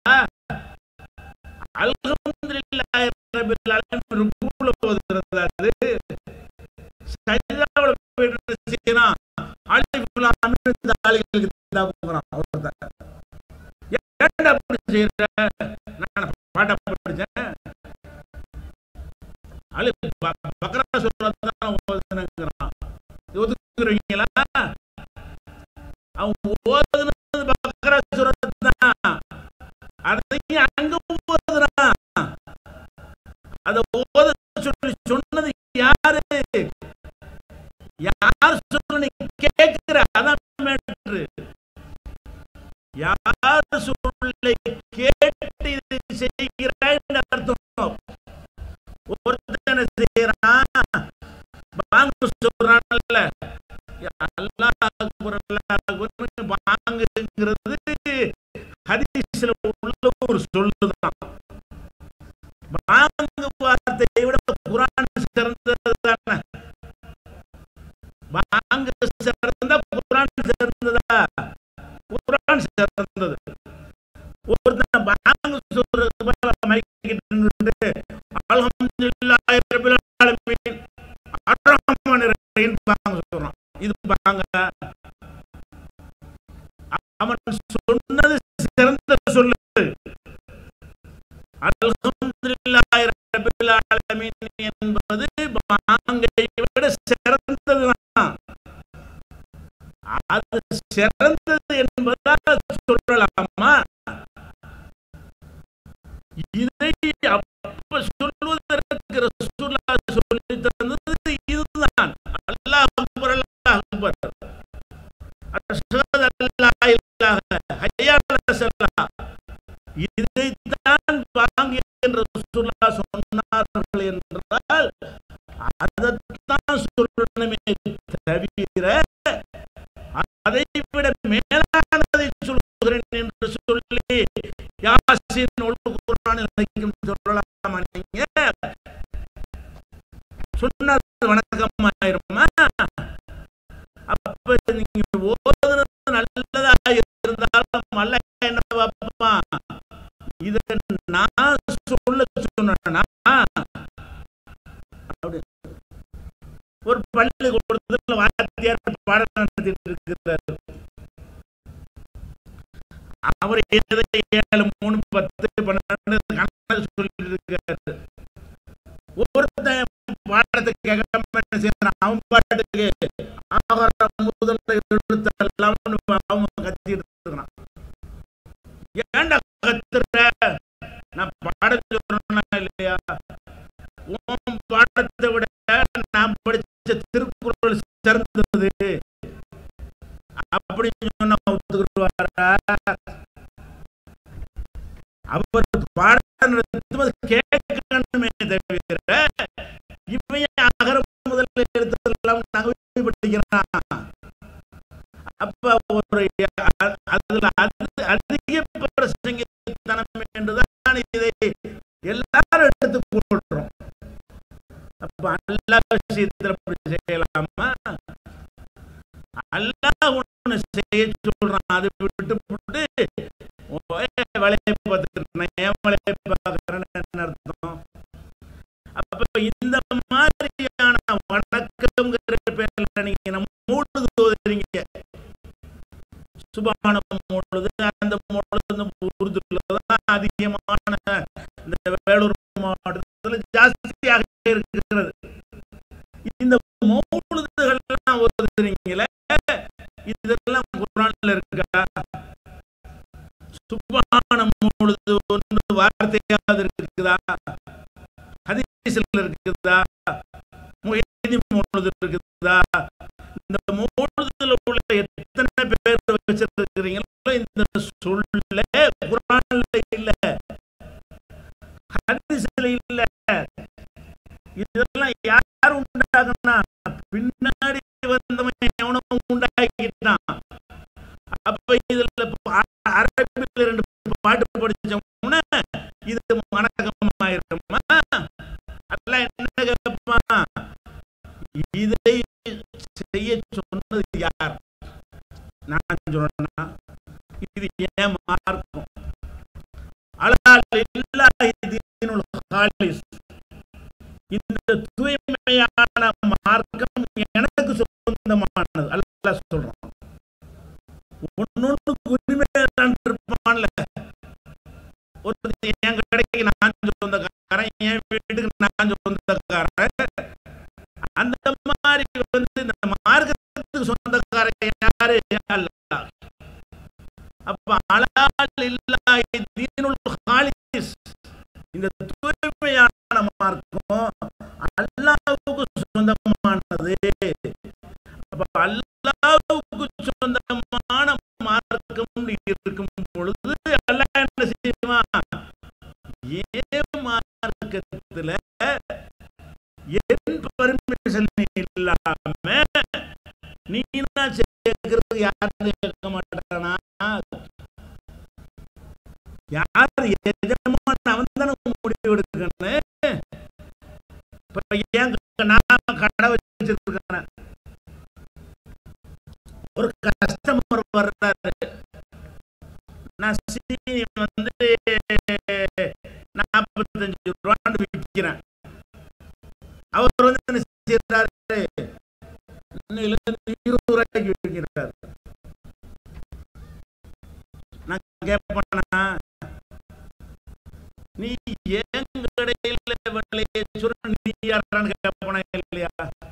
அல்ஹம்துலில்லாஹி ரப்பில் ஆலமீன் ருக்குல ஓதுறது அது சஜிதாவுல போயிட்டு என்ன செய்யறான் அலிஃப் லாம் மீம் இந்த ஆளுகளுக்கு தாக்குறான் ஒருத்தன் ஏன்டா அப்படி செய்யற நான் பாட்ட படிச்சேன் அலிஃப் ப- பக்ரா சூரத் தான் ஓதுனேங்கிறான் ஒதுக்குறீங்களா அவன் ஓதுனது பக்ரா சூரத் தான் அதையும் அங்க ஓதுறான் அத ஓத சொல்லி சொன்னது யாரு யார் சொல்ல நீ கேட்கிற அதான் மேட்ரு யார் சொல்லை கேட்டு இதை செய்கிறாய் அர்த்தம் ஒருத்தன் என்ன செய்யறான் வாங்க சொல்றான்ல அல்லாஹ் அக்பர் அல்லாஹ் அக்பர்னு வாங்குங்கிறது ஹதீஸ்ல உள்ள ஒரு சொல்லுதான் வாங்கு வார்த்தையை விட குரான் சிறந்தது தானே வாங்கு சிறந்த குரான் சிறந்ததா குரான் சிறந்தது ஒருத்தன் வாங்கு சொல்றது போல மைக்கிட்டு நின்னுட்டு, அல்ஹம்துலில்லாஹி ரப்பில் ஆலமீன் அர்ரஹ்மானிர் ரஹீம் வாங்க சொல்றான் இது வாங்க அவன் சொன்னது சிறந்த சொல்லு அல்ஹம்துலில்லாஹி ரப்பில் ஆலமீன் என்பது வாங்கை விட சிறந்ததுதான் அது சிறந்தது என்பதால் சொல்லலாமா இதை அப்ப சொல்வதற்கு ரசூலுல்லாஹ் சொல்லி தந்தது இதுதான் அல்லாஹ் அக்பர் அல்லாஹ் அக்பர் அஷ்ஹது அல்லா இலாஹ ஹய்யா அலா ஸலாஹ் இதைத்தான் வாங்கி என்று ரசூலுல்லாஹ் சொன்னார்கள் என்றால் அதைத்தான் சொல்லணுமே தவிர அதை விட மேலானதை ஓதுகிறேன் என்று சொல்லி யாசின் ஒழுங்கு குரான் வரைக்கும் சொல்லலாமா நீங்க சொன்னது வணக்கம் ஆயிருமா அப்ப நீங்க ஓதுனது நல்லதா இருந்தாலும் அல்ல என்ன பாப்பா இத நான் சொல்ல சொன்னா அப்படி ஒரு பள்ளிக்கூடத்துல வாத்தியார் பாடம் நடத்திட்டு இருக்கிறார் அவர் ஏதோ ஏழு மூணு பத்து பன்னெண்டு கணக்கு சொல்லிட்டு இருக்காரு ஒருத்தன் பாடத்தை கேட்காம என்ன செய்யறான் அவன் பாட்டுக்கு ஆகாரம் முதல்ல எழுத்தெல்லாம் அவன் கத்திட்டு இருக்கிறான் ஏன்டா கத்துற நான் பாடம் சொல்றேன்னா இல்லையா உன் பாடத்தை விட நான் படிச்ச திருக்குறள் சிறந்தது அப்படின்னு சொன்னா ஒத்துக்கிடுவாரா அவர் பாடம் நடத்துவது கேட்கணுமே தவிர இவன் அகரம் முதல்ல எழுத்தெல்லாம் நகை படிக்கிறான் அப்ப ஒரு அ- அதுல அது அதிக பிரசங்கத்தனம் என்றுதான் இதை எல்லாரும் எடுத்து போடுறோம் அப்ப அல்லா விஷயத்துல அப்படி செய்யலாமா அல்லாஹ் ஒண்ணு செய்ய சொல்றான் அதை விட்டு போட்டு வேலையை பார்த்துட்டு ஏன் வேலையை பார்க்கறேன்னு என்ன அர்த்தம் அப்ப இந்த மாதிரியான வணக்கம்ங்கிற பேர்ல நீங்க நம்ம மூழுது ஓதுறீங்க சுபான மூழுது அந்த மூழுது உருதுலதான் அதிகமான இந்த வேலூர் மாவட்டத்துல ஜாஸ்தியாக இருக்கிறது இந்த மூழுதுகள்லாம் ஓதுறீங்களே இதெல்லாம் குரான்ல இருக்கா சுபான மூழுது ஒன்று வார்த்தையாவது இருக்குதா ஹதீஸ்ல இருக்குதா முஹிதீன் மூழுது இருக்குதா இந்த மூழுதுல உள்ள எத்தனை பேர் வச்சிருக்கிறீங்களோ இந்த சொல்ல குரான்ல இல்ல ஹதீஸ்ல இல்ல இதெல்லாம் யார் உண்டாக்குனா பின்னாடி வந்தவன் எவனோ உண்டாக்கிட்டான் அப்ப இதுல பா- அரபில ரெண்டு பாட்டு படிச்சவன இது வணக்கமாயிருக்குமா அல்ல என்ன கேட்பான் இதை செய்ய சொன்னது யார் நான் சொன்னா இது ஏன் மார்க்கம் அலால் இல்லாஹி தீனுல் ஹாலிஸ் இந்த தூய்மையான மார்க்கம் எனக்கு சொந்தமானது அல்லாஹ் சொல்றான் ஒன்னொன்னு உரிமையாளன் இருப்பான்ல ஒரு என் கடைக்கு நான் சொந்தக்காரன் என் வீட்டுக்கு நான் சொந்தக்காரன் அந்த மாதிரி வந்து இந்த மார்க்கத்துக்கு சொந்தக்காரன் யாரு அல்லாஹ் அப்ப அலால் இல்லாஹி தீனுல் ஹாலிஸ் இந்த தூய்மையான மார்க்கம் அல்லாஹ்வுக்கு சொந்தமானது அப்ப அல்லாஹ்வுக்கு சொந்தமான மார்க்கம் இருக்கும் பொழுது அல்லாஹ் என்ன செய்வான் ஏன் மார்க்கத்துல என் பர்மிஷன் இல்லாம நீ என்ன சேர்க்கிறது யாரும் கேட்க மாட்டானா யார் எஜமான் அவன் தானே முடிவு எடுக்கணும் இப்ப ஏன் நான் கடை வச்சிருக்கிறேன் ஒரு கஸ்டமர் வர்றாரு நான் சீனி வந்து நாற்பத்தஞ்சு ரூபான்னு விற்கிறேன் அவர் வந்து என்ன செய்யறாரு இன்னையில இருந்து இருபது ரூபாய்க்கு விற்கிறாரு நான் கேட்பேனா நீ என் கடையில விலையை சொல்ல நீ யாரான்னு கேட்பனா இல்லையா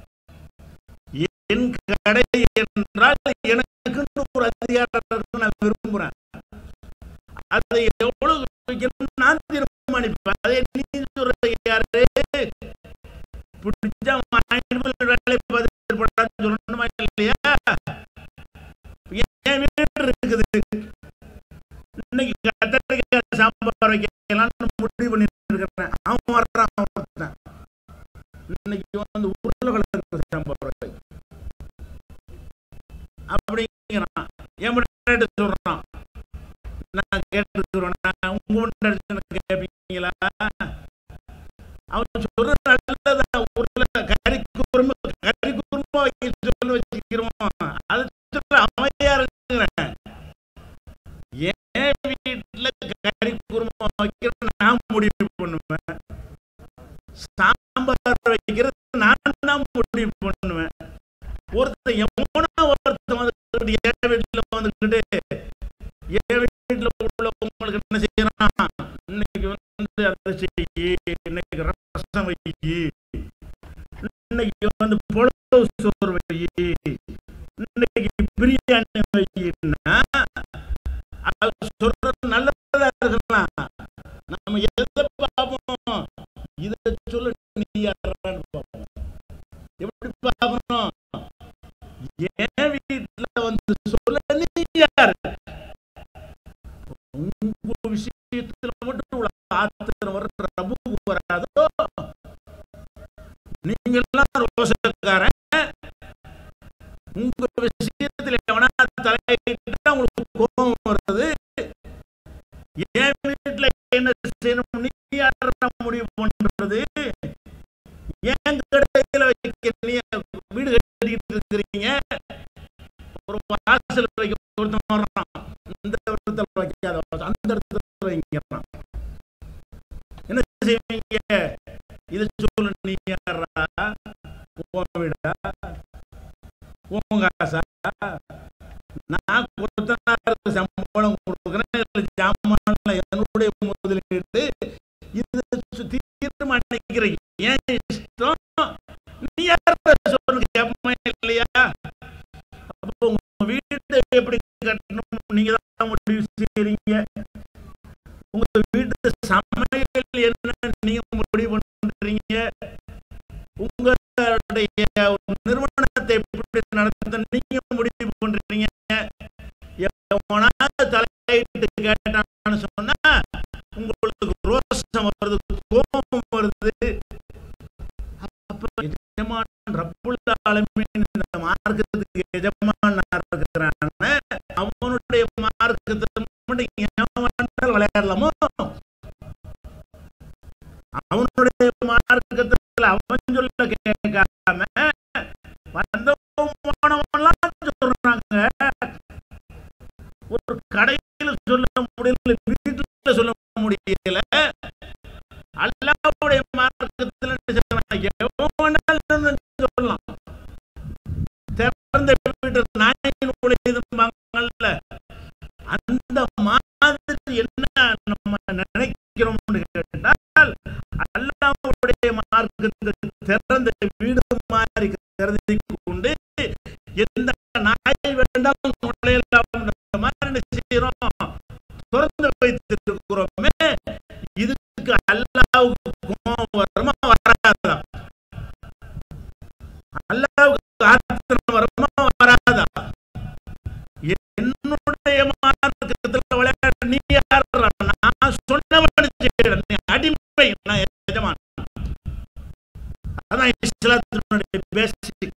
என் கடை என்றால் எனக்கு ஒரு அதிகாரம் இருக்கு நான் விரும்புறேன் அதை எவ்வளவு விற்கணும் நான் தீர்மானிப்பேன் அதை நீ சொல்ற யாரு பிடிச்சா வாங்கிட்டு போய் வேலை பார்த்துட்டு போடான்னு சொல்லணுமா இல்லையா என் வீடு இருக்குது இன்னைக்கு கத்தரிக்காய் சாம்பார் வைக்கலாம்னு முடிவு பண்ணிட்டு இருக்கிறேன் அவன் வர்றான் ஒருத்தன் இன்னைக்கு வந்து உருளைக்கிழங்கு சாம்பார் வை அப்படிங்கிறான் என் முன்னாடி சொல்றான் நான் கேட்டுக்கிறோம் நான் உங்க முன்னாடி கேட்பீங்களா அவன் சொல்றது நல்லதா ஊர்ல கறி குறும்பு கறி குறும்பா வைக்க சொல்லி வச்சுக்கிறோம் அது சொல்ற அமையாருங்கிறேன் என் வீட்டுல கறி குறும்பா வைக்கிறது நான் முடிவு பண்ணுவேன் சாம்பார் வைக்கிறது நான் தான் முடிவு பண்ணுவேன் ஒருத்தன் எவனோ ஒருத்தன் வந்துக்கிட்டு என் வீட்டுல வந்துக்கிட்டு என் வீட்டுல உள்ளவங்களுக்கு என்ன செய்யறான் இன்னைக்கு வந்து அதை செய்யி இன்னைக்கு ரசம் வை இன்னைக்கு வந்து புலவு சோறு வை இன்னைக்கு பிரியாணி வைன்னா அது சொல்றது நல்லதா இருக்கலாம் நம்ம எதை பார்ப்போம் இதை சொல்ல நீ யாரான்னு பார்ப்போம் எப்படி பார்க்கணும் என் வீட்டுல வந்து சொல்ல நீ யாரு உங்க விஷயத்துல மட்டும் இவ்வளவு ஆத்திரம் வர ரபுக்கு வராதோ நீங்க எல்லாம் ரோசக்காரன் உங்க விஷயத்துல எவனா தலையிட்டா உங்களுக்கு கோபம் வருது என் வீட்டுல என்ன செய்யணும் நீ யார முடிவு பண்றது என் கடையில வைக்க நீ வீடு கட்டிட்டு இருக்கிறீங்க ஒரு வாசல் வைக்க ஒருத்தன் வர்றான் இந்த இடத்துல வைக்காத வாசல், அந்த இடத்துல வைக்கிறான் என்ன செய்வீங்க இதை சொல்லு நீ யாரா உன் வீடா உன் காசா நான் கொத்தனாருக்கு சம்பளம் கொடுக்குறேன் இல்ல ஜாமான்ல என்னுடைய முதலீடு இது சுத்தி தீர்மானிக்கிறீங்க ஏன் இஷ்டம் நீ யார சொல்லு கேட்பமா இல்லையா அப்போ உங்க வீட்டை எப்படி கட்டணும் நீங்க தான் முடிவு செய்றீங்க உங்க வீட்டு சமையல் என்ன நீங்க முடிவு பண்றீங்க உங்களுடைய நிறுவனத்தை எப்படி நடத்த நீங்க முடிவு பண்றீங்க எவனாவது தலையிட்டு கேட்டான்னு சொன்னா உங்களுக்கு ரோஷம் வருது கோபம் வருது அப்ப எஜமான் ரப்புல் ஆலமீன் இந்த மார்க்கத்துக்கு எஜமான் இருக்கிறான் அவனுடைய மார்க்கத்தை மட்டும் ஏன் விளையாடலாமோ அவனுடைய மார்க்கத்துல அவன் சொல்ல கேட்காம வந்தவன் போனவன்லாம் சொல்றாங்க ஒரு கடையில சொல்ல முடியல வீட்டுல சொல்ல முடியல அல்லாவுடைய மார்க்கத்துல என்ன செய்யலாம்? எவன் வேணாலும் சொல்லலாம் திறந்த வீட்டு நாயின் உழையுதும்பாங்கல்ல அந்த மாதிரி என்ன நம்ம நினைக்கிறோம்னு கேட்டால் அல்லாவுடைய மார்க்கத்தை திறந்த வீடு மாதிரி கருதி கொண்டு எந்த நாயை வேண்டாம் நுழையலாம் மாதிரி என்ன செய்யறோம் திறந்து வைத்திருக்கிறோமே இதுக்கு அல்லாவுக்கு கோபம் வருமா வராதா அல்லாவுக்கு ஆத்திரம் வருமா வராதா என்னுடைய மார்க்கத்துல விளையாட நீ யார் நான் சொன்னவன் செய்யறேன் நீ அடிமை நான் எஜமான் அதான் இஸ்லாத்தினுடைய பேசிக்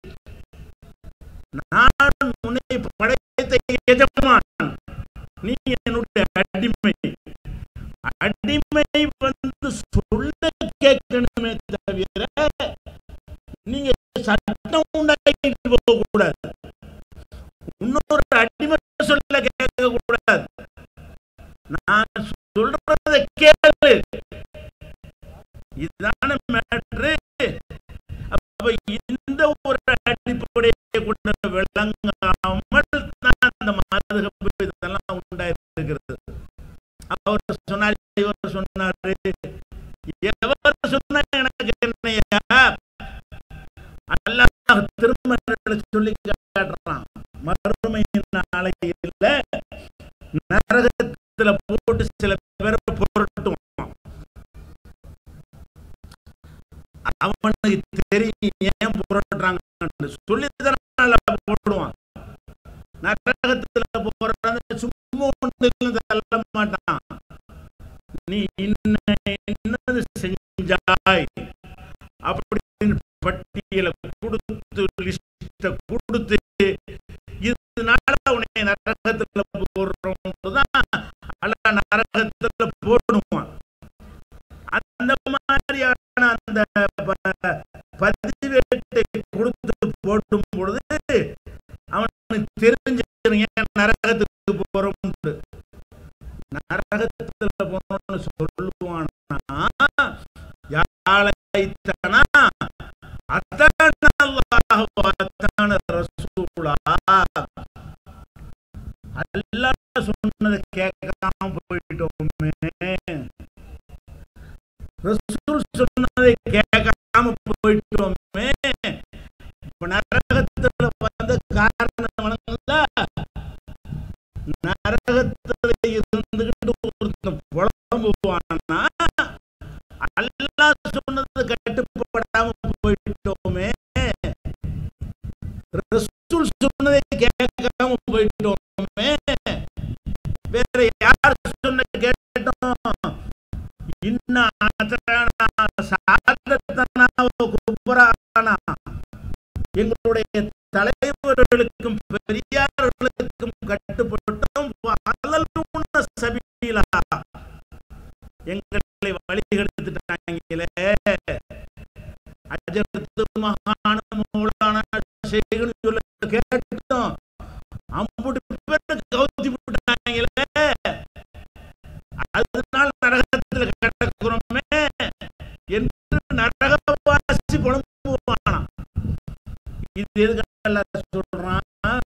நான் உன்னை படைத்த எஜமான் நீ என்னுடைய அடிமை அடிமை வந்து சொல்ல கேட்கணுமே தவிர நீங்க சட்டம் உண்டாக்கிட்டு போக கூடாது இன்னொரு அடிமை சொல்ல கேட்க கூடாது நான் சொல்றத கேளு இதுதான மேட்ரு அப்ப இந்த ஒரு அடிப்படையை கொண்டு விளங்காமல் தான் அந்த மதுகப்பு இதெல்லாம் உண்டாயிருக்கிறது அவர் சொன்னார் இவர் சொன்னாரு எவர் சொன்ன எனக்கு என்னையா அல்லாஹ் திருமண சொல்லி காட்டுறான் மறுமை நாளையில நரகத்துல போட்டு சில பேரை புரட்டுவான் அவனுக்கு தெரியும் ஏன் புரட்டுறாங்க சொல்லித்தனால போடுவான் நரகத்துல போறது சும்மா ஒன்று தள்ள மாட்டான் நீ இன்ன என்னது செஞ்சாய் அப்படின்னு பட்டியலை கொடுத்து லிஸ்ட கொடுத்து இதனால உன்னை நரகத்துல போடுறோம் தான் அல்ல ஓடும் பொழுது அவனுக்கு தெரிஞ்சிருங்க நரகத்துக்கு போறோம்னு நரகத்துல போனோம்னு சொல்லுவானா யாழைத்தனா அத்தான அல்லாஹ் அத்தான ரசூலா அல்லாஹ் சொன்னதை கேட்காம போயிட்டோமே ரசூல் சொன்னதை கேட்காம போயிட்டோமே இப்ப நரகத்துல வந்த காரணம் வணங்கல நரகத்துல இருந்துகிட்டு ஒருத்தன் புலம்புவானா அல்லாஹ் சொன்னது கட்டுப்படாம போயிட்டோமே ரசூல் சொன்னதை கேட்காம போயிட்டோமே வேற யார் சொன்ன கேட்டோம் இன்னும் சாதத்தனா குப்பரானா எங்களுடைய தலைவர்களுக்கும் பெரியார்களுக்கும் கட்டுப்பட்டோம் அலல்லுன சபீலா எங்களை வழிகெடுத்துட்டாங்களே அஜரத்து மகான மூலான செய்கன்னு சொல்ல கேட்டோம் அம்புட்டு பேர் கவுத்தி விட்டாங்களே அதனால நரகத்துல கிடக்கிறோமே என்று நரகவாசி புலம்புவானா இது எதுக்காக சொல்றான்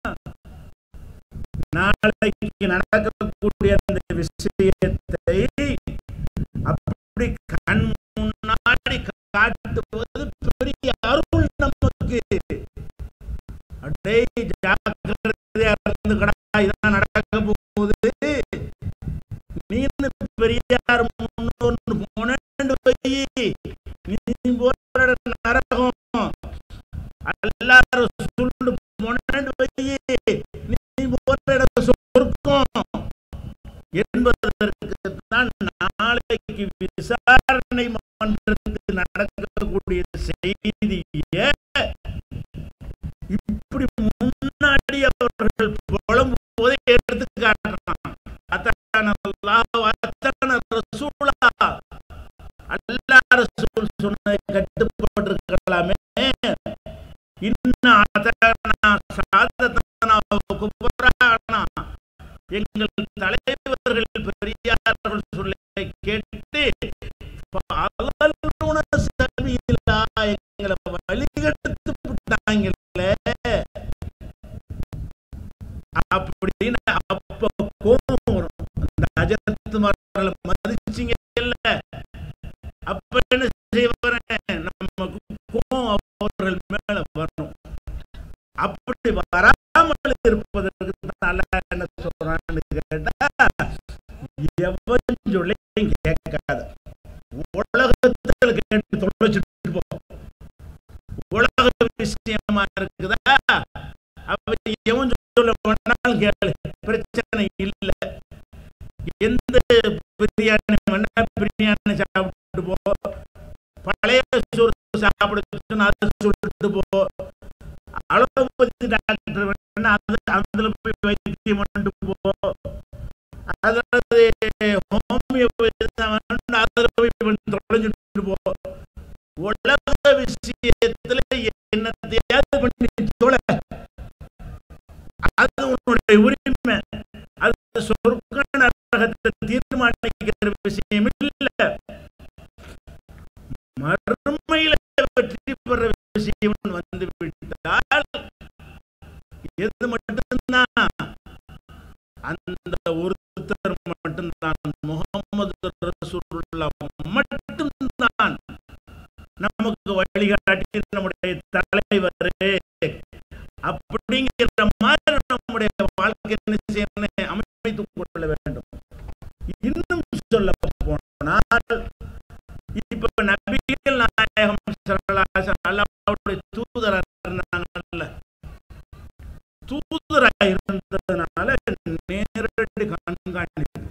நாளைக்கு நடக்கக்கூடிய அந்த விஷயத்தை அப்படி கண் முன்னாடி காட்டுவது பெரிய அருள் நமக்கு அடே ஜாக்கிரதையா இருந்துக்கடா இதான் நடக்க போகுது நீனு பெரியார் முன்னோன்னு போனேன்னு போய் நீ போற நரகம் எல்லாரும் சொல்லு போனேன்னு போய் நீ போற இடம் சொர்க்கம் என்பதற்கு தான் நாளைக்கு விசாரணை மன்றத்தில் நடக்கக்கூடிய செய்தியை இப்படி முன்னாடி அவர்கள் புலம்பும் போதே எடுத்து காட்டுறான் அத்தான அல்லாஹ் அத்தான ரசூலா அல்லாஹ் ரசூல் சொன்னதை கட்டுப்பட்டிருக்கலாமே இன்னும் அத்தான சாதத்தானா குபரானா எங்கள் தலைவர்கள் பெரியார்கள் சொல்லை கேட்டு அலலுன சபீலா எங்களை வழிகெடுத்து விட்டாங்களே அப்படின்னு அப்ப கோபம் வரும் அந்த அஜரத்து மரங்களை மதிச்சிங்க இல்ல அப்ப என்ன செய்வாரேன் நமக்கு கோபம் அவர்கள் மேல வரும் அப்படி வராமல் இருப்பதற்கு தான் அல்லாஹ் என்ன சொல்றான்னு கேட்டா எவன் சொல்லையும் கேட்காத உலகத்தில் கேட்டு தொலைச்சிட்டு போ உலக விஷயமா இருக்குதா அப்ப எவன் சொல்ல வேணாலும் கேளு பிரச்சனை இல்ல எந்த பிரியாணி வேணா பிரியாணி சாப்பிட்டு போ பழைய சோறு சாப்பிட சொன்னா அதை சொல்லிட்டு போ அலோபதி டாக்டர் வேணா அது அதுல போய் வைத்தியம் பண்ணிட்டு போ அதாவது ஹோமியோபதி வேணா அதுல போய் தொலைஞ்சிட்டு போ உலக விஷயத்துல என்னத்தையாவது பண்ணி தொலை அது உன்னுடைய உரிமை அது சொர்க்க நரகத்தை தீர்மானிக்கிற விஷயம் இல்ல மறுமையில வெற்றி பெற விஷயம் வந்து விட்டால் எது மட்டும்தான் அந்த ஒருத்தர் மட்டும்தான் முகமது ரசூலுல்லா மட்டும்தான் நமக்கு வழிகாட்டி நம்முடைய தலைவரே அப்படிங்கிற மாதிரி நம்முடைய வாழ்க்கை என்ன செய்யணும் அமைத்துக் கொள்ள வேண்டும் இன்னும் சொல்ல போனால் இப்ப நபிகள் நாயகம் அல்லாவுடைய தூதராக இருந்தாங்கல்ல தூதராக இருந்ததுனால நேரடி கண்காணிப்பு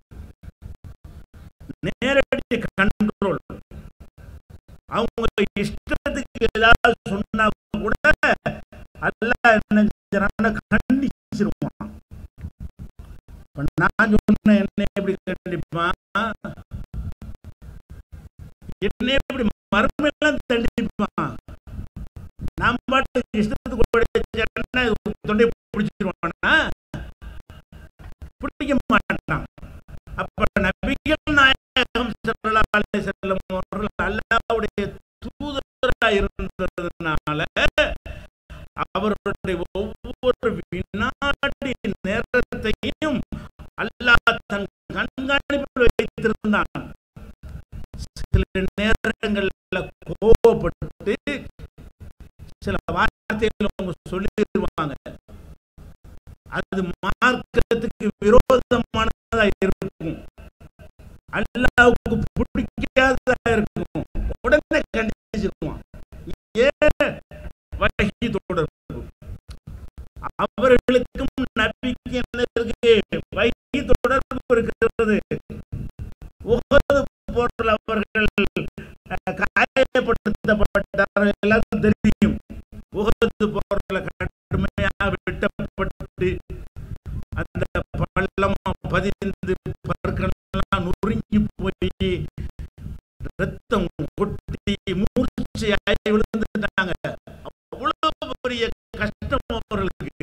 நேரடி கண்ட்ரோல் அவங்க இஷ்டத்துக்கு ஏதாவது சொன்னா கூட அல்ல என்ன செஞ்சான்னா கண்டிச்சிருவான் இப்ப நான் சொன்ன என்ன எப்படி கண்டிப்பான் என்ன எப்படி மர்மெல்லாம் தண்டிப்பான் நான் பாட்டு இஷ்டத்துக்கு கூட நபிகள் நாயகம் ஸல்லல்லாஹு அலைஹி வஸல்லம் அவர்கள் அல்லாஹ்வுடைய தூதராக இருந்ததுனால அவர்களுடைய ஒவ்வொரு வினாடி நேரத்தையும் அல்லாஹ் தன் கண்காணிப்பில் வைத்திருந்தான் சில நேரங்கள்ல கோபப்பட்டு சில வார்த்தைகள் அவங்க சொல்லிடுவாங்க அது மார்க்கத்துக்கு விரோதமானதா இருக்கும் அல்லாவுக்கு பிடிக்காததா இருக்கும் உடனே கண்டிச்சிருவான் ஏன் வகி தொடர்பு அவர்களுக்கும் நம்பிக்கை என்ன இருக்கு வகி தொடர்பு இருக்கிறது உகது போன்ற அவர்கள் அஹ், காயப்படுத்தப்பட்டார்கள் எல்லாரும் தெரியும் உகது போர்ல கடுமையாக வெட்டப்பட்டு அந்த பள்ளமா பதிந்து பற்களெல்லாம் நொறுங்கி போய் ரத்தம் கொட்டி மூர்ச்சையாகி விழுந்துட்டாங்க அவ்வளவு பெரிய கஷ்டம் அவர்களுக்கு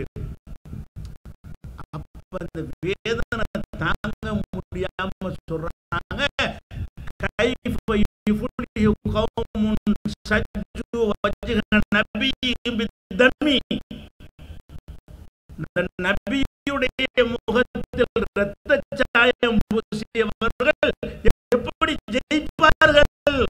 அப்ப அந்த வேதனை தாங்க முடியாம சொல்றாங்க கைஃப யுஃப்லிஹு கௌமுன் சஜ்ஜு வஜ்ஹ நபிய்யிஹிம் பித்தமி இந்த நபியுடைய முகத்தில் இரத்த சாயம் பூசியவர்கள் எப்படி ஜெயிப்பார்கள்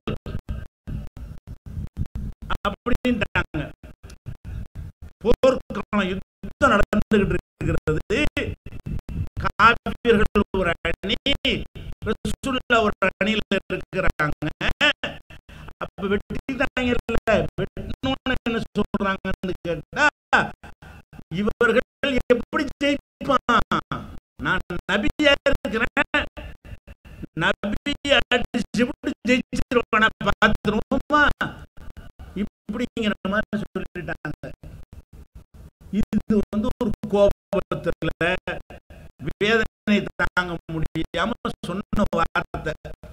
அப்படின்ட்டாங்க போர்க்காலம் யுத்தம் நடந்துகிட்டு இருக்கிறது காவியர்கள் ஒரு அணி ரசூலுல்லாஹ் ஒரு அணியில இருக்கிறாங்க அப்ப வெட்டிட்டாங்கல்ல வெட்டணும்னு என்ன சொல்றாங்கன்னு கேட்டா இவர்கள் எப்படி ஜெயிப்பான் நான் நபியா இருக்கிறேன் நபியை அடிச்சு விட்டு ஜெயிச்சிருவான பார்த்துருவோமா இப்படிங்கிற மாதிரி சொல்லிட்டாங்க இது வந்து ஒரு கோபத்துல வேதனை தாங்க முடியாம சொன்ன வார்த்தை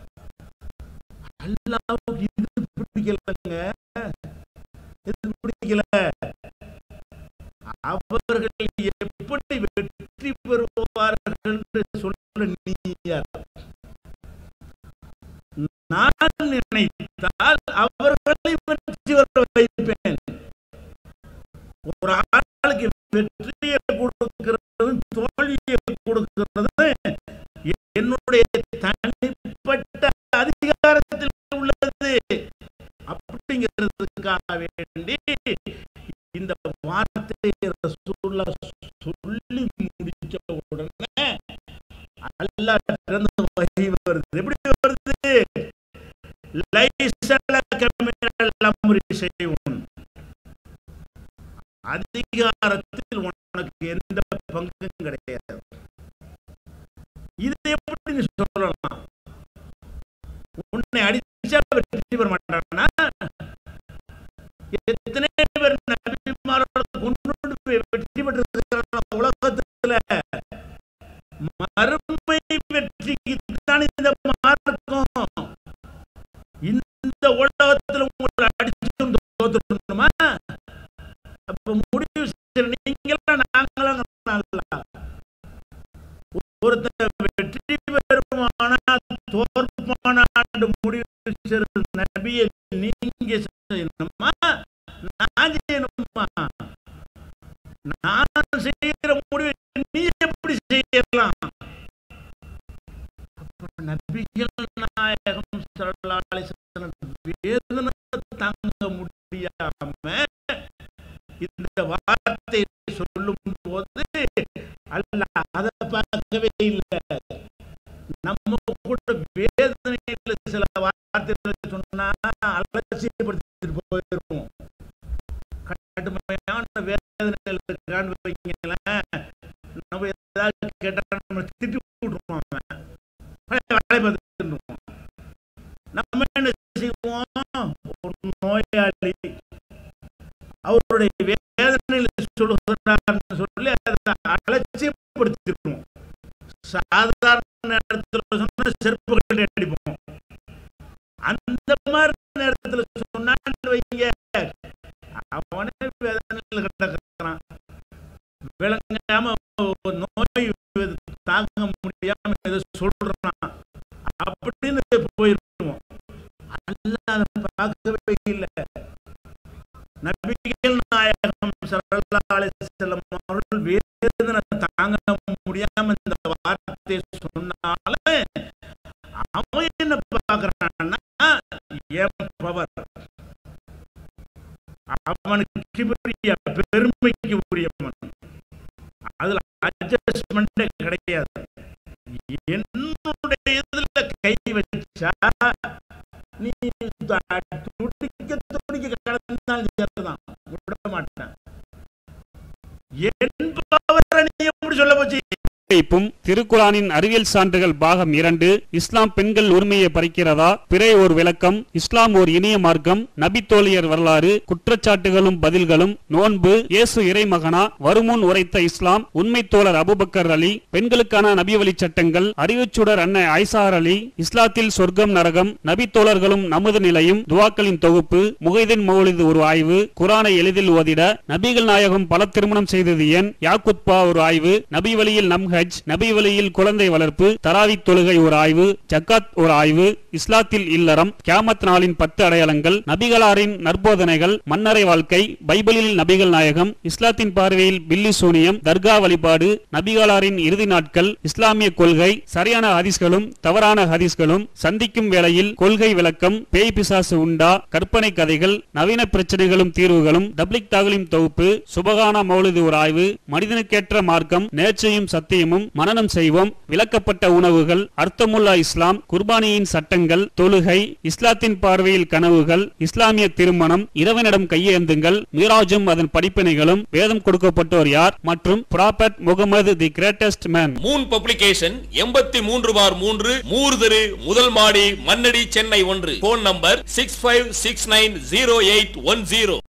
அல்லாவுக்கு இது பிடிக்கலங்க இது பிடிக்கல அவர்கள் எப்படி வெற்றி பெறுவார்கள் என்று சொல்ல நீ யார் நான் நினைத்தால் அவர்களை வெற்றி வர வைப்பேன் ஒரு ஆளுக்கு வெற்றியை கொடுக்கிறதும் தோல்வியை கொடுக்கிறது என்னுடைய தனிப்பட்ட அதிகாரத்தில் உள்ளது அப்படிங்கிறதுக்காக வேண்டி இந்த வார்த்தையை ரசூலுல்லாஹ் சொல்லி முடிச்ச உடனே அல்லாஹ் திறந்து வகை வருது எப்படி வருது லைஸ லக மினல் அம்ரி ஷைஉன் அதிகாரத்தில் உனக்கு எந்த பங்கும் கிடையாது இது எப்படி நீ சொல்லலாம் உன்னை அடிச்சா வெற்றி பெற மாட்டானா எத்தனை பேர் நபிமாரோட கொண்டு போய் வெற்றி பெற்றிருக்கிறாங்க உலகத்துல மறுமை வெற்றிக்கு தான் இந்த மார்க்கம் இந்த உலகத்துல உங்களை அடிச்சு தோத்துடணுமா அப்ப முடிவு செய்யற நீங்களா நாங்களா நல்லா ஒருத்தர் வெற்றி பெறுமானா தோற்பானாண்டு முடிவு செய்யறது நபியை நீங்க செய்யணுமா நான் செய்யணுமா நான் செய்யற முடிவை நீ எப்படி செய்யலாம் அப்ப நபிகள் நாயகம் ஸல்லல்லாஹு அலைஹி வஸல்லம் வேதனை தாங்க முடியாம இந்த வார்த்தை சொல்லும் போது அல்லாஹ் அதை பார்க்கவே இல்லை நம்ம கூட வேதனையில் சில வார்த்தைகளை சொன்னா அலட்சியப்படுத்திட்டு போயிருவோம் கடுமையான வேதனைகள் இருக்கான்னு வைங்களேன் நம்ம ஏதாவது கேட்டா நம்ம திட்டி விட்டுருவோம் அவன் பழைய வேலையை பார்த்துருவோம் நம்ம என்ன செய்வோம் ஒரு நோயாளி அவருடைய வேதனையில் சொல்லுகிறார்னு சொல்லி அதை அலட்சியப்படுத்திருவோம் சாதாரண நேரத்தில் சொன்னா செருப்பு கட்டி அடிப்போம் அந்த மாதிரி நேரத்தில் சொன்னான்னு வைங்க அவனே வேதனையில் கிடக்கிறான் விளங்காம ஒரு நோய் தாங்க முடியாம ஏதோ சொல்றான் பார்க்கவே இல்லை நபிகள் நாயகம் ஸல்லல்லாஹு அலைஹி வஸல்லம் அவர்கள் வேதனை தாங்க முடியாம இந்த வார்த்தையை சொன்னாலே அவன் என்ன பார்க்கறான்னா என் பவர் அவனுக்கு கிபிரியா பெருமைக்கு உரியவன் அதுல அட்ஜஸ்ட்மெண்டே கிடையாது என்னுடைய இதுல கை வச்சா நீ த- துடிக்க துடிக்க கடந்தாலும் சரிதான் விட மாட்டேன் என் பவரை நீ எப்படி சொல்ல போச்சு வைப்பும் திருக்குரானின் அறிவியல் சான்றுகள் பாகம் இரண்டு இஸ்லாம் பெண்கள் உரிமையை பறிக்கிறதா பிறை ஒரு விளக்கம் இஸ்லாம் ஒரு இனிய மார்க்கம் நபி தோழியர் வரலாறு குற்றச்சாட்டுகளும் பதில்களும் நோன்பு இயேசு இறைமகனா வருமுன் உரைத்த இஸ்லாம் உண்மை தோழர் அபுபக்கர் அலி பெண்களுக்கான நபி வழி சட்டங்கள் அறிவுச்சுடர் அன்னை ஐசார் அலி இஸ்லாத்தில் சொர்க்கம் நரகம் நபி தோழர்களும் நமது நிலையும் துவாக்களின் தொகுப்பு முகைதின் மௌலிது ஒரு ஆய்வு குரானை எளிதில் ஓதிட நபிகள் நாயகம் பல திருமணம் செய்தது ஏன் யாக்குத்பா ஒரு ஆய்வு நபி வழியில் நம் ஹஜ் நபி வழியில் குழந்தை வளர்ப்பு தராவி தொழுகை ஒரு ஆய்வு ஜக்காத் ஒரு ஆய்வு இஸ்லாத்தில் இல்லறம் கியாமத் நாளின் பத்து அடையாளங்கள் நபிகளாரின் நற்போதனைகள் மன்னரை வாழ்க்கை பைபிளில் நபிகள் நாயகம் இஸ்லாத்தின் பார்வையில் பில்லி சூனியம் தர்கா வழிபாடு நபிகளாரின் இறுதி நாட்கள் இஸ்லாமிய கொள்கை சரியான ஹதீஸ்களும் தவறான ஹதீஸ்களும் சந்திக்கும் வேளையில் கொள்கை விளக்கம் பேய் பிசாசு உண்டா கற்பனை கதைகள் நவீன பிரச்சனைகளும் தீர்வுகளும் தப்லிக் தாகலின் தொகுப்பு சுபகானா மௌலிது ஒரு ஆய்வு மனிதனுக்கேற்ற மார்க்கம் நேர்ச்சையும் சத்தியமும் மனனம் செய்வோம் விளக்கப்பட்ட உணவுகள் அர்த்தமுல்லா இஸ்லாம் குர்பானியின் சட்டங்கள் தொழுகை இஸ்லாத்தின் பார்வையில் கனவுகள் இஸ்லாமிய திருமணம் இறைவனிடம் கையேந்துங்கள் மீராஜும் அதன் படிப்பினைகளும் வேதம் கொடுக்கப்பட்டோர் யார் மற்றும் prophet Muhammad the greatest man Moon publication எண்பத்தி மூன்று பார் மூன்று மூர் தெரு முதல் மாடி மன்னடி சென்னை ஒன்று phone number six five six nine zero eight one zero